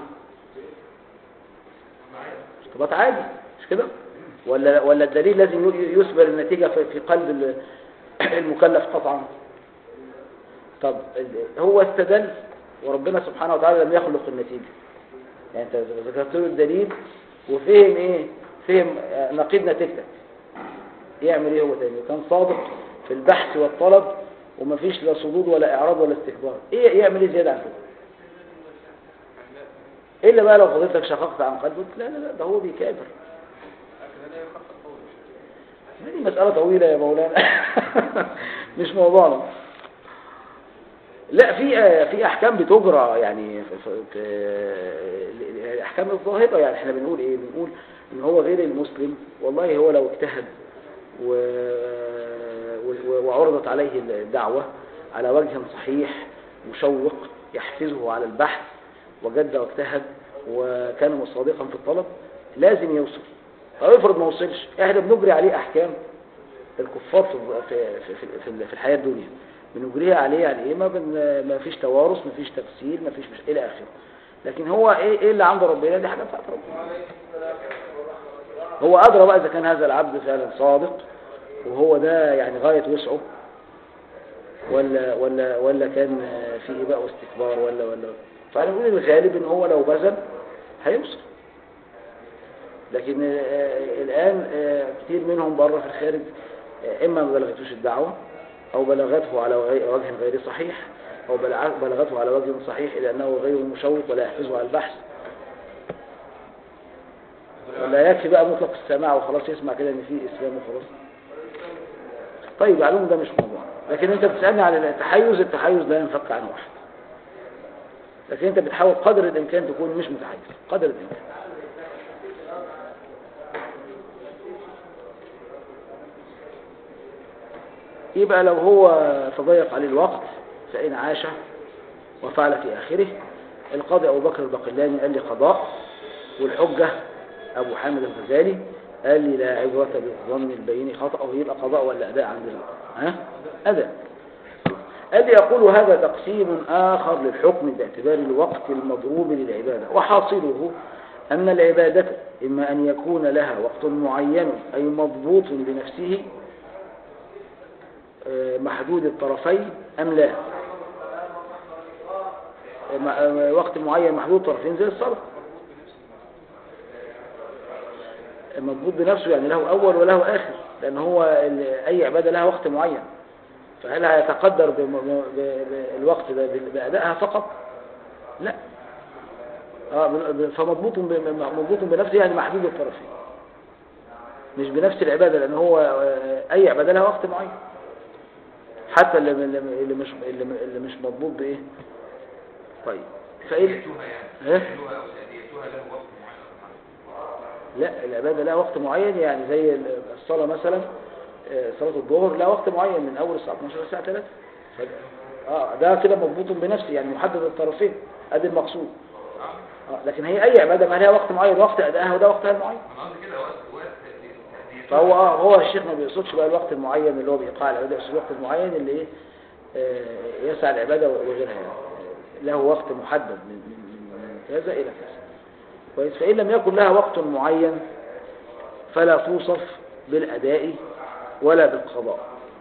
ارتباط عادي مش كده ولا ولا الدليل لازم ي- يثبر النتيجة في في قلب ال- المكلف قطعا طب ال- هو استدل وربنا سبحانه وتعالى لم يخلق النتيجة يعني انت ذكرت له الدليل وفهم ايه فهم آه، نقيض نتيجتك يعمل ايه هو تاني كان صادق في البحث والطلب ومفيش لا صدود ولا اعراض ولا استكبار ايه يعمل ايه زياده عن كده الا بقى لو فضلتك شققت عن قلبك لا لا لا ده هو بيكابر لكن هذا يخطط طول دي مسألة طويلة يا مولانا مش موضوعنا لا في في احكام بتجرى يعني في في في الاحكام الظاهره يعني احنا بنقول ايه بنقول ان هو غير المسلم والله هو لو اجتهد و... و- وعرضت عليه الدعوه على وجه صحيح مشوق يحفزه على البحث وجد واجتهد وكان صادقا في الطلب لازم يوصل طب افرض ما وصلش احنا بنجري عليه احكام الكفار في في في, في, في الحياه الدنيا بنجريها عليه يعني ايه ما, بن ما فيش توارث ما فيش تفسير ما فيش مش الى اخره لكن هو ايه ايه اللي عند ربنا دي حاجه بتاعت ربنا هو ادرى بقى اذا كان هذا العبد فعلا صادق وهو ده يعني غايه وسعه ولا ولا ولا كان في اباء واستكبار ولا ولا فانا بقول الغالب ان هو لو بذل هيوصل لكن آه، الآن آه، كتير منهم بره في الخارج آه، إما ما بلغتوش الدعوة أو بلغته على غي- وجه غير صحيح أو بلع- بلغته على وجه صحيح إلى أنه غير مشوق ولا يحفزه على البحث ولا يكفي بقى مطلق السماع وخلاص يسمع كده إن في إسلام وخلاص طيب معلوم ده مش موضوع لكن أنت بتسألني عن التحيز التحيز لا ينفك عنه واحد لكن أنت بتحاول قدر الإمكان تكون مش متحيز قدر الإمكان يبقى لو هو تضيق عليه الوقت فإن عاش وفعل في آخره القاضي أبو بكر البقلاني قال لي قضاء والحجة أبو حامد الغزالي قال لي لا عبرة بالظن البين خطأ ويبقى قضاء ولا أداء عندنا ها أداء قال لي يقول هذا تقسيم آخر للحكم باعتبار الوقت المضروب للعبادة وحاصله أن العبادة إما أن يكون لها وقت معين أي مضبوط بنفسه آه، محدود الطرفين أم لا آه، م- آه، وقت معين محدود طرفين زي الصلاة مضبوط بنفسه يعني له أول وله آخر لأن هو ال- أي عبادة لها وقت معين فهل هيتقدر بم- ب- بالوقت ده ب- بأدائها فقط لا اه ب- ب- فمضبوط ب- مضبوط بنفسه يعني محدود الطرفين مش بنفس العبادة لأن هو آه، أي عبادة لها وقت معين حتى اللي, اللي اللي مش اللي اللي مش مضبوط بإيه طيب فإيه تأديتها يعني إيه؟ تأديتها أو تأديتها له وقت معين لا العبادة لها وقت معين يعني زي الصلاة مثلا آه، صلاة الظهر لها وقت معين من أول الساعة 12 للساعة 3 ف... اه ده كده مضبوط بنفسه يعني محدد الطرفين ادي المقصود آه لكن هي أي عبادة ما لها وقت معين وقت أدائها وده وقتها المعين أنا قصدي كده وقت وقت تأدي- تأديتها فهو اه هو الشيخ ما بيقصدش بقى الوقت المعين اللي هو بإيقاع العبادة يقصد الوقت المعين اللي ايه آه، يسعى العبادة وغيرها يعني له وقت محدد من, من, من كذا إلى كذا كويس فإن لم يكن لها وقت معين فلا توصف بالأداء ولا بالقضاء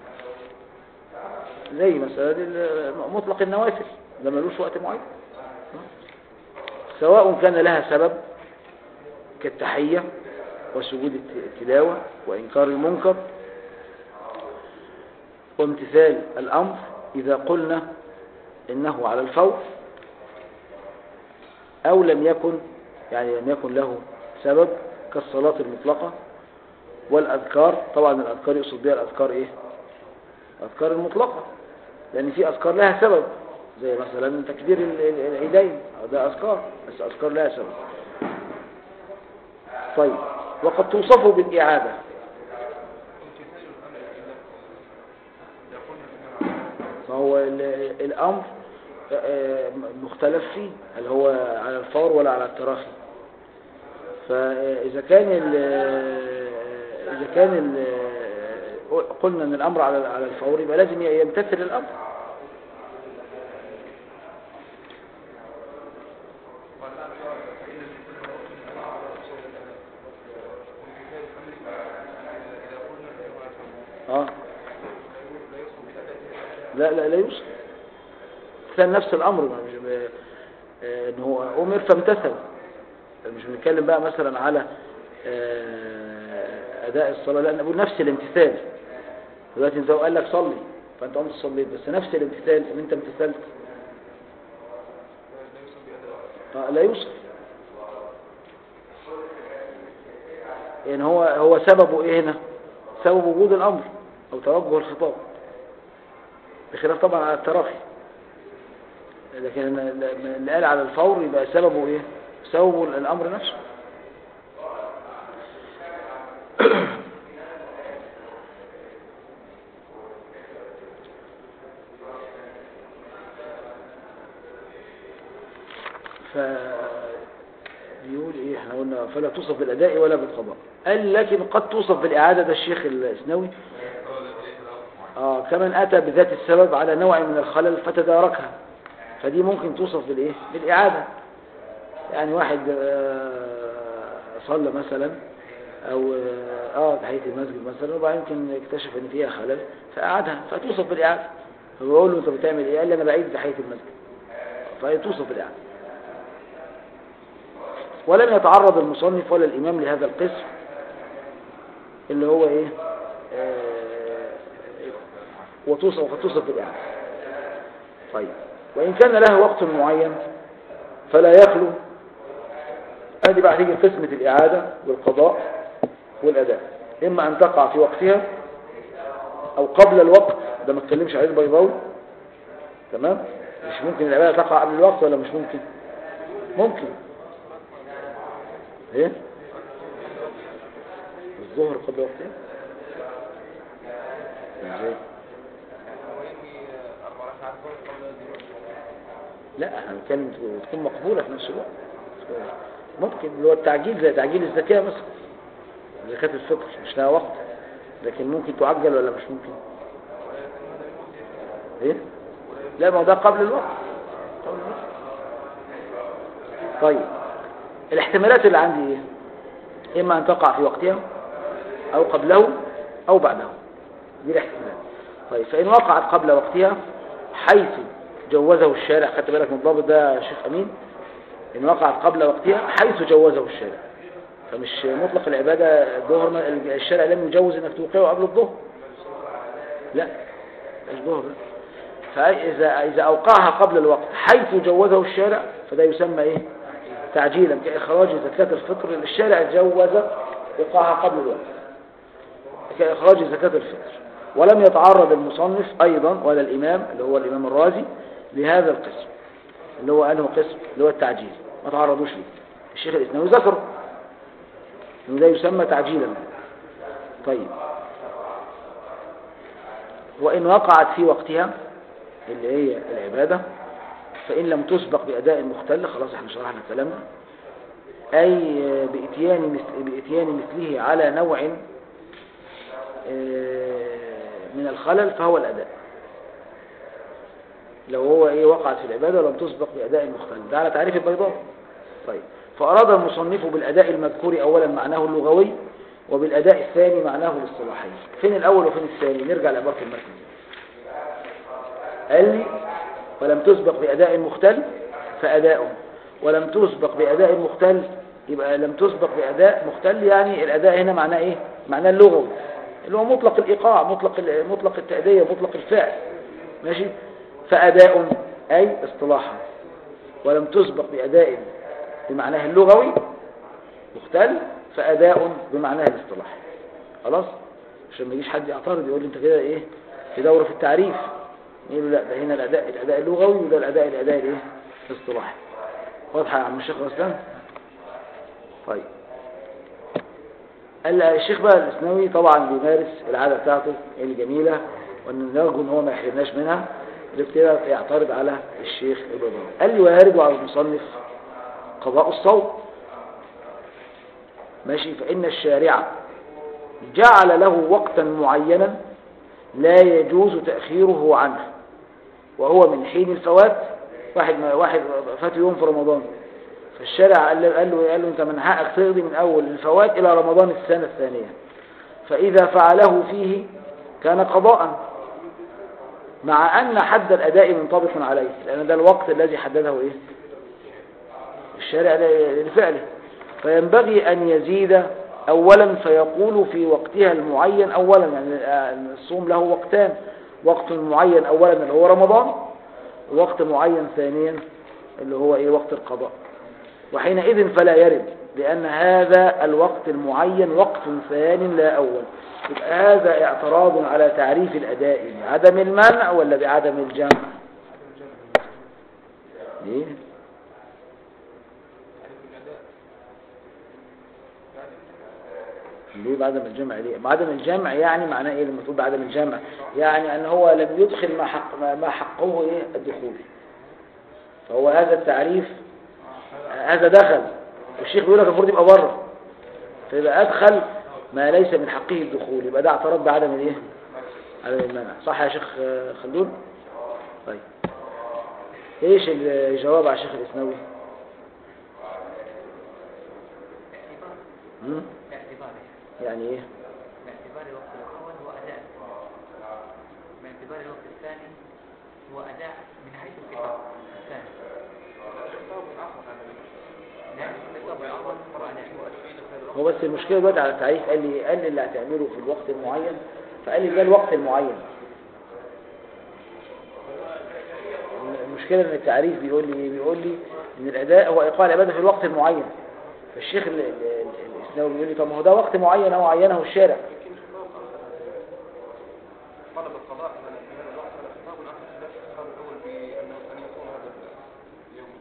زي مثلا ال- مطلق النوافل ده ملوش وقت معين سواء كان لها سبب كالتحية وسجود الت- التلاوة وإنكار المنكر وامتثال الأمر إذا قلنا إنه على الفور أو لم يكن يعني لم يكن له سبب كالصلاة المطلقة والأذكار طبعا الأذكار يقصد بها الأذكار إيه الأذكار المطلقة لأن في أذكار لها سبب زي مثلا تكبير ال- ال- العيدين أو ده أذكار بس أذكار لها سبب طيب وقد توصف بالإعادة امتثال الامر الا يقول انما فهو ال- الأمر آه، مختلف فيه هل هو على الفور ولا على التراخي فإذا كان ال إذا كان ال قلنا أن الأمر على على الفور يبقى لازم يمتثل الأمر اه لا لا لا يوصل كان نفس الأمر ما مش ب- آه، ان هو أمر فامتثل مش بنتكلم بقى مثلا على آه، أداء الصلاة لا نقول نفس الامتثال دلوقتي انت قال لك صلي فانت قمت صليت بس نفس الامتثال ان انت امتثلت آه، لا يوصل يعني هو هو سببه ايه هنا سبب وجود الامر او توجه الخطاب بخلاف طبعا على التراخي لكن اللي قال على الفور يبقى سببه ايه سببه الامر نفسه ف بيقول ايه احنا قلنا فلا توصف بالاداء ولا بالقضاء قال لكن قد توصف بالاعاده ده الشيخ الاسنوي اه كمن اتى بذات السبب على نوع من الخلل فتداركها فدي ممكن توصف بالايه بالاعاده يعني واحد آه، صلى مثلا او اه آه، تحيه المسجد مثلا وبعدين يمكن اكتشف ان فيها خلل فاعادها فتوصف بالاعاده فبقول له انت بتعمل ايه قال لي انا بعيد تحيه المسجد فهي توصف بالاعاده ولم يتعرض المصنف ولا الإمام لهذا القسم اللي هو إيه آه، وتوصف وقد توصف بالإعادة طيب وإن كان له وقت معين فلا يخلو هذه بقى تيجي قسمة الإعادة والقضاء والأداء إما أن تقع في وقتها أو قبل الوقت ده ما اتكلمش عليه البيضاوي تمام مش ممكن العبادة تقع قبل الوقت ولا مش ممكن ممكن ايه الظهر قبل وقتها ازاي هو ينوي اربع ركعات ظهر قبل الظهر لا احنا بنتكلم تكون مقبولة في نفس الوقت ممكن اللي هو التعجيل زي تعجيل الزكاة مثلا زكاة الفطر مش لها وقت لكن ممكن تعجل ولا مش ممكن ايه لا ما هو ده قبل الوقت قبل الوقت. طيب الاحتمالات اللي عندي ايه اما ان تقع في وقتها او قبله او بعده دي الاحتمالات طيب فان وقعت قبل وقتها حيث جوزه الشارع خدت بالك من الضابط ده يا شيخ امين ان وقعت قبل وقتها حيث جوزه الشارع فمش مطلق العبادة الظهر ما- الشارع لم يجوز انك توقعه قبل الظهر لا مش ظهر لا. فإذا إذا أوقعها قبل الوقت حيث جوزه الشارع فده يسمى إيه تعجيلا كإخراج زكاة الفطر الشارع جوز إيقاعها قبل الوقت كإخراج زكاة الفطر ولم يتعرض المصنف أيضا ولا الإمام اللي هو الإمام الرازي لهذا القسم اللي هو أنه قسم اللي هو التعجيل ما تعرضوش ليه الشيخ الإسلامي ذكره إنه ده يسمى تعجيلا طيب وإن وقعت في وقتها اللي هي العبادة فإن لم تسبق بأداء مختل خلاص احنا شرحنا كلامنا أي بإتيان, مثل بإتيان مثله على نوع آه، من الخلل فهو الأداء لو هو إيه وقعت في العبادة ولم تسبق بأداء مختل ده على تعريف البيضاء طيب فأراد المصنف بالأداء المذكور أولا معناه اللغوي وبالأداء الثاني معناه الاصطلاحي فين الأول وفين الثاني نرجع لعبارة المتن قال لي ولم تسبق بأداء مختل فأداء ولم تسبق بأداء مختل يبقى لم تسبق بأداء مختل يعني الأداء هنا معناه إيه معناه اللغوي اللي هو مطلق الإيقاع مطلق ال- مطلق التأدية مطلق الفعل ماشي فأداء أي اصطلاحا ولم تسبق بأداء بمعناه اللغوي مختل فأداء بمعناه الاصطلاحي خلاص عشان ما يجيش حد يعترض يقول لي انت كده ايه في دورة في التعريف يقول له لا ده هنا الأداء الأداء اللغوي وده الأداء الأداء الايه الاصطلاحي واضحة يا عم الشيخ الإسلام طيب ال- الشيخ بقى الإسناوي طبعا بيمارس العادة بتاعته الجميلة وأن نرجو ان هو ما يحرمناش منها الابتداء يعترض على الشيخ البيضاوي قال لي ويرد على المصنف قضاء الصوم ماشي فإن الشارع جعل له وقتا معينا لا يجوز تأخيره عنه وهو من حين الفوات واحد ما واحد فات يوم في رمضان فالشارع قال له قال له, قال له انت من حقك تقضي من اول الفوات الى رمضان السنه الثانيه فاذا فعله فيه كان قضاء مع ان حد الاداء منطبق عليه لان ده الوقت الذي حدده ايه الشارع ل- لفعله فينبغي أن يزيد أولا فيقول في وقتها المعين أولا يعني آه، الصوم له وقتان وقت معين أولا اللي هو رمضان ووقت معين ثانيا اللي هو إيه وقت القضاء وحينئذ فلا يرد لأن هذا الوقت المعين وقت ثان لا أول يبقى هذا اعتراض على تعريف الأداء بعدم المنع ولا بعدم الجمع ليه؟ ليه بعدم الجمع ليه بعدم الجمع يعني معناه ايه لما تقول بعدم الجمع يعني ان هو لم يدخل ما حق ما حقه ايه الدخول فهو هذا التعريف هذا دخل والشيخ بيقول لك المفروض يبقى بره فيبقى ادخل ما ليس من حقه الدخول يبقى ده اعتراض بعدم الايه عدم المنع صح يا شيخ آه، خلدون طيب ايش الجواب على الشيخ الاسنوي باعتبار مم؟ باعتبار يعني ايه باعتبار الوقت الأول هو أداء باعتبار الوقت الثاني هو أداء من حيث الخطاب الثاني نعم الخطاب الأول هو أداء هو بس المشكلة دلوقتي على التعريف قال لي قال لي اللي هتعمله في الوقت المعين فقال لي ده الوقت المعين المشكلة ان التعريف بيقول لي بيقول لي ان الاداء هو ايقاع العبادة في الوقت المعين فالشيخ ال- ال- ال- الاسلامي بيقول لي طب ما هو ده وقت معين هو عينه الشارع طلب القضاء من من الوقت هذا خطاب اخر خلاف الخطاب الاول بانه ان يكون هذا اليوم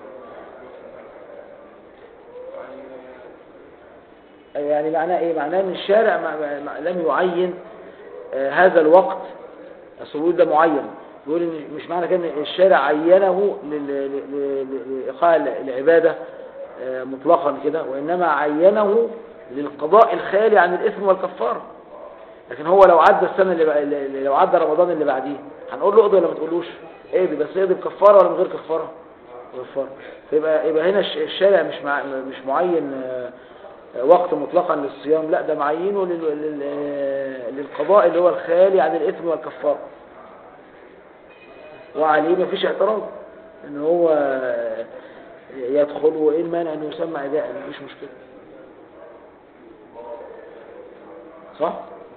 يعني يعني معناه ايه معناه ان الشارع ما ما ما لم يعين آه، هذا الوقت اصل بيقول ده معين بيقول ان مش معنى كده ان الشارع عينه لل- ل- ل- لايقاع العباده آه، مطلقا كده وانما عينه للقضاء الخالي عن الاثم والكفاره لكن هو لو عدى السنة اللي, بقى اللي لو عدى رمضان اللي بعديه هنقول له اقضي ولا ما تقولوش اقضي بس اقضي بكفارة ولا من غير كفارة كفارة فيبقى يبقى هنا الش- الشارع مش مع مش معين آه، آه، وقت مطلقا للصيام لا ده معينه لل- لل- آه، للقضاء اللي هو الخالي عن الإثم والكفارة وعليه ما فيش اعتراض ان هو آه، يدخل وايه المانع انه يسمى اداء مفيش مشكله صح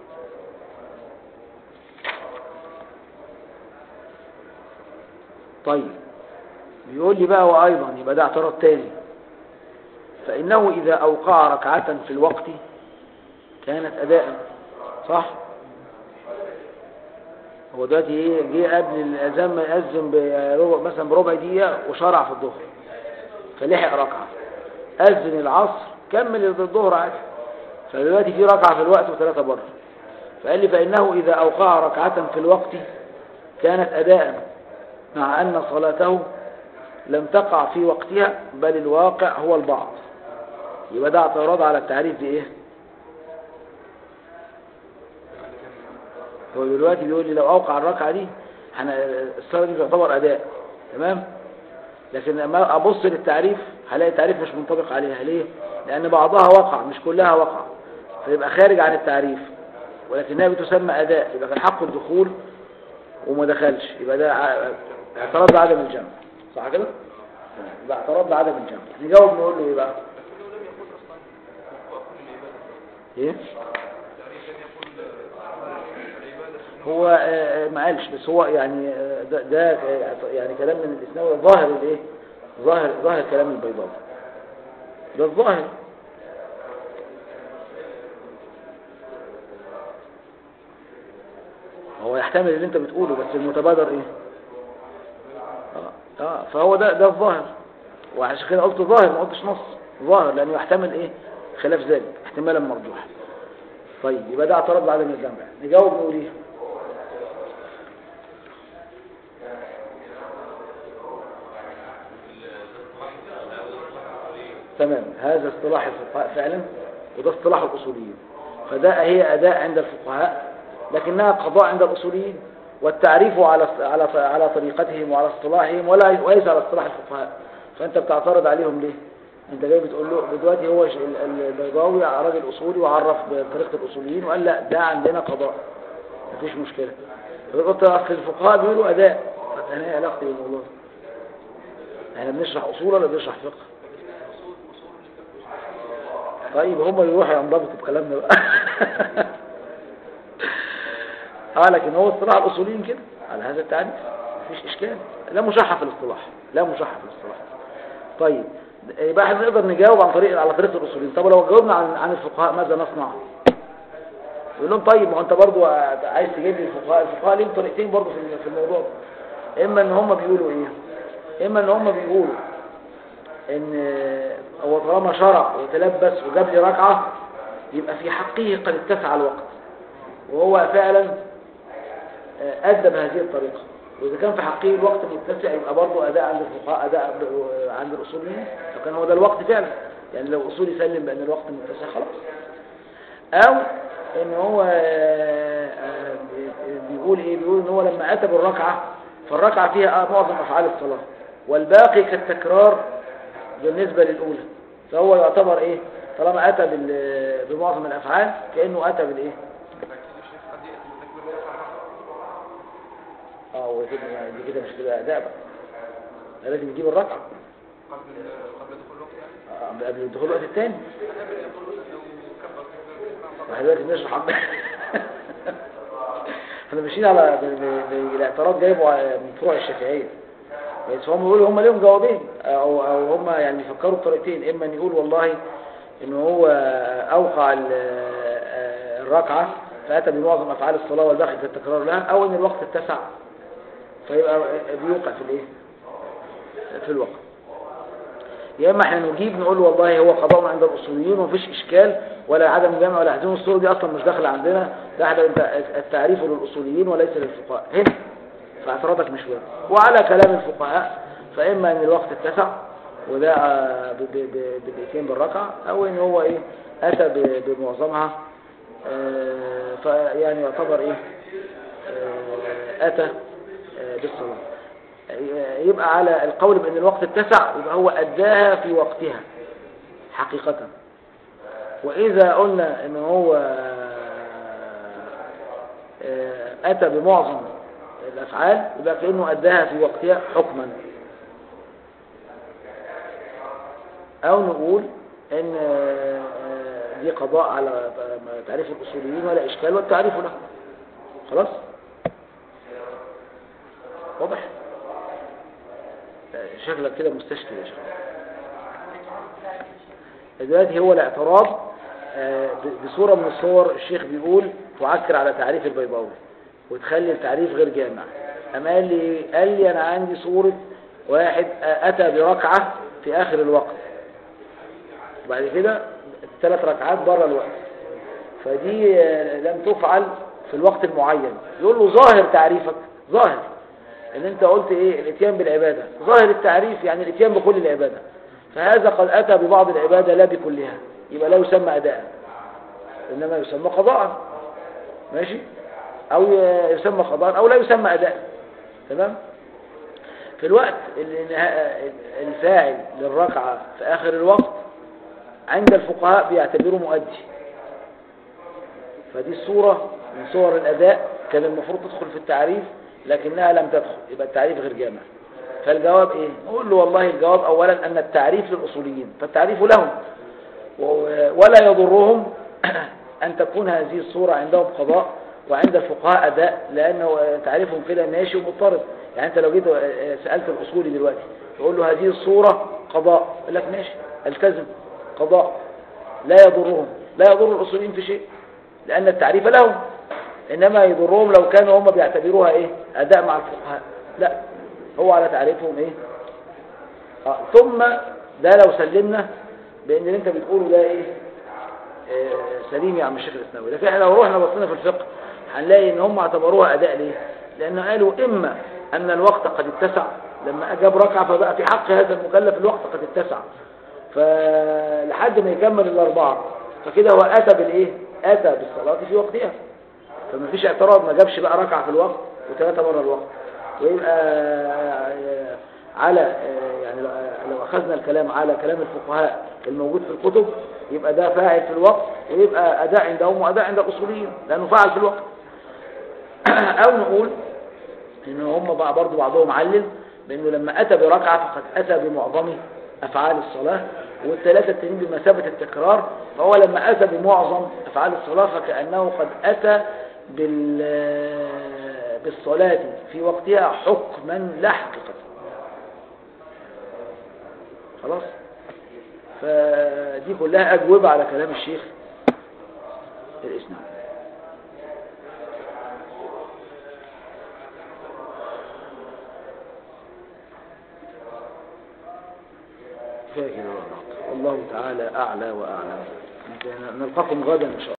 طيب بيقول لي بقى وايضا يبقى ده اعتراض تاني فانه اذا اوقع ركعه في الوقت كانت اداء صح هو دلوقتي ايه جه قبل الاذان ما يأذن بربع مثلا بربع دقيقه وشرع في الظهر فلحق ركعه اذن العصر كمل الظهر عادي فدلوقتي في ركعه في الوقت وثلاثه بره فقال لي فانه اذا اوقع ركعه في الوقت كانت اداء مع ان صلاته لم تقع في وقتها بل الواقع هو البعض يبقى ده اعتراض على التعريف بايه هو دلوقتي بيقول لي لو اوقع الركعه دي احنا الصلاه دي تعتبر اداء تمام لكن لما ابص للتعريف هلاقي التعريف مش منطبق عليها ليه لان بعضها وقع مش كلها وقع فيبقى خارج عن التعريف ولكنها بتسمى اداء يبقى كان حق الدخول وما دخلش يبقى ده ع- اعتراض بعدم الجمع صح كده يبقى اعتراض بعدم الجمع نجاوب نقول له ايه بقى ايه هو آه، آه، ما قالش بس هو يعني آه، ده, ده آه، يعني كلام من الاسناوي ظاهر الايه ظاهر ظاهر كلام البيضاوي ده الظاهر هو يحتمل اللي انت بتقوله بس المتبادر ايه اه, آه فهو ده ده الظاهر وعشان كده قلت ظاهر ما قلتش نص ظاهر لانه يحتمل ايه خلاف ذلك احتمالا مرجوحا طيب يبقى ده اعتراض بعدم الجمع نجاوب نقول ايه تمام هذا اصطلاح الفقهاء فعلا وده اصطلاح الاصوليين فده هي اداء عند الفقهاء لكنها قضاء عند الاصوليين والتعريف على على على طريقتهم وعلى اصطلاحهم ولا وليس على اصطلاح الفقهاء فانت بتعترض عليهم ليه انت جاي بتقول له دلوقتي هو ش- ال- ال- البيضاوي راجل اصولي وعرف بطريقه الاصوليين وقال لا ده عندنا قضاء مفيش مشكله فقلت اصل الفقهاء بيقولوا اداء طب انا ايه علاقتي بالموضوع ده؟ احنا بنشرح اصول ولا بنشرح فقه طيب هم يروحوا ينضبطوا بكلامنا بقى اه لكن هو اصطلاح الاصوليين كده على هذا التعريف مفيش اشكال لا مشحف في الاصطلاح لا مشحف في الاصطلاح طيب يبقى احنا نقدر نجاوب عن طريق على طريقه الاصوليين طب لو جاوبنا عن عن الفقهاء ماذا نصنع يقول لهم طيب ما هو انت برضو عايز تجيب لي الفقهاء الفقهاء ليهم طريقتين برضو في في الموضوع ده اما ان هم بيقولوا ايه اما ان هم بيقولوا ان هو طالما شرع وتلبس وجاب لي ركعه يبقى في حقه قد اتسع الوقت وهو فعلا آه، أدى بهذه الطريقة وإذا كان في حقه الوقت متسع يبقى برضه أداء عند الفقهاء أداء ب- عند الأصوليين فكان هو ده الوقت فعلا يعني لو أصولي سلم بأن الوقت متسع خلاص أو إن هو آه، آه، بيقول إيه بيقول إن هو لما أتى بالركعة فالركعة فيها معظم أفعال الصلاة والباقي كالتكرار بالنسبة للأولى فهو يعتبر إيه طالما أتى بال- بمعظم الأفعال كأنه أتى بالإيه اه هو كده يعني دي كده مش كده اداء بقى ده لازم يجيب الركعه قبل قبل دخول الوقت يعني آه، قبل الدخول الوقت الثاني قبل دخول الوقت لو كبر تكبير احنا دلوقتي بنشرح عن- احنا ماشيين على ب- ب- ب- الاعتراض جايبه على- من فروع الشافعيه بس هم بيقولوا هم ليهم جوابين او او هم يعني بيفكروا بطريقتين اما ان يقول والله ان هو اوقع ال- آه، الركعه فاتى بمعظم افعال الصلاه والباقي كالتكرار لها او ان الوقت اتسع فيبقى بيوقع في الايه في الوقت يا اما احنا نجيب نقول والله هو قضاء عند الاصوليين ومفيش اشكال ولا عدم جمع ولا عدم الصوره دي اصلا مش داخله عندنا ده احنا التعريف للاصوليين وليس للفقهاء هنا فاعتراضك مش وارد وعلى كلام الفقهاء فاما ان الوقت اتسع وده آه، ب- ب- ب- بالاتيان بالركعه او ان هو ايه اتى ب- بمعظمها آه، فيعني يعتبر ايه آه، اتى آه، بالصلاة آه، يبقى على القول بان الوقت اتسع يبقى هو اداها في وقتها حقيقة واذا قلنا ان هو آه، اتى بمعظم الافعال يبقى كانه اداها في وقتها حكما او نقول ان آه، آه، دي قضاء على تعريف الاصوليين ولا اشكال والتعريف له خلاص واضح آه، شكلك كده مستشكل يا شيخ دلوقتي هو الاعتراض آه، ب- بصورة من الصور الشيخ بيقول تعكر على تعريف البيضاوي وتخلي التعريف غير جامع أما قال لي قال لي أنا عندي صورة واحد آه، أتى بركعة في آخر الوقت وبعد كده ثلاث ركعات بره الوقت فدي آه، لم تفعل في الوقت المعين يقول له ظاهر تعريفك ظاهر ان انت قلت ايه الاتيان بالعبادة ظاهر التعريف يعني الاتيان بكل العبادة فهذا قد اتى ببعض العبادة لا بكلها يبقى لا يسمى اداء انما يسمى قضاء ماشي او ي- يسمى قضاء او لا يسمى اداء تمام في الوقت اللي نها- الفاعل للركعة في اخر الوقت عند الفقهاء بيعتبره مؤدي فدي الصورة من صور الأداء كان المفروض تدخل في التعريف لكنها لم تدخل يبقى التعريف غير جامع فالجواب ايه نقول له والله الجواب اولا ان التعريف للاصوليين فالتعريف لهم و- ولا يضرهم ان تكون هذه الصورة عندهم قضاء وعند الفقهاء اداء لانه تعريفهم كده ماشي ومضطرد يعني انت لو جيت سألت الاصولي دلوقتي تقول له هذه الصورة قضاء يقول لك ماشي التزم قضاء لا يضرهم لا يضر الاصوليين في شيء لان التعريف لهم انما يضرهم لو كانوا هم بيعتبروها ايه اداء مع الفقهاء لا هو على تعريفهم ايه آه. ثم ده لو سلمنا بان اللي انت بتقوله ده ايه آه سليم يا عم الشيخ الاسناوي لكن احنا لو رحنا بصينا في الفقه هنلاقي ان هم اعتبروها اداء ليه لان قالوا اما ان الوقت قد اتسع لما اجاب ركعه فبقى في حق هذا المكلف الوقت قد اتسع فلحد ما يكمل الاربعه فكده هو اتى بالايه اتى بالصلاه في وقتها فما فيش اعتراض ما جابش بقى ركعه في الوقت وثلاثه بره الوقت ويبقى آه، على آه، يعني لو- لو اخذنا الكلام على كلام الفقهاء الموجود في الكتب يبقى ده فاعل في الوقت ويبقى اداء عندهم واداء عند الاصوليين لانه فعل في الوقت او نقول ان هم بقى برضو بعضهم علل بانه لما اتى بركعه فقد اتى بمعظم افعال الصلاه والثلاثه التانيين بمثابه التكرار فهو لما اتى بمعظم افعال الصلاه فكانه قد اتى بال بالصلاه في وقتها حكما لا حقيقه خلاص فدي كلها اجوبه على كلام الشيخ الاسناد كفاية كده والله. والله تعالى أعلى وأعلم نلقاكم غدا إن شاء الله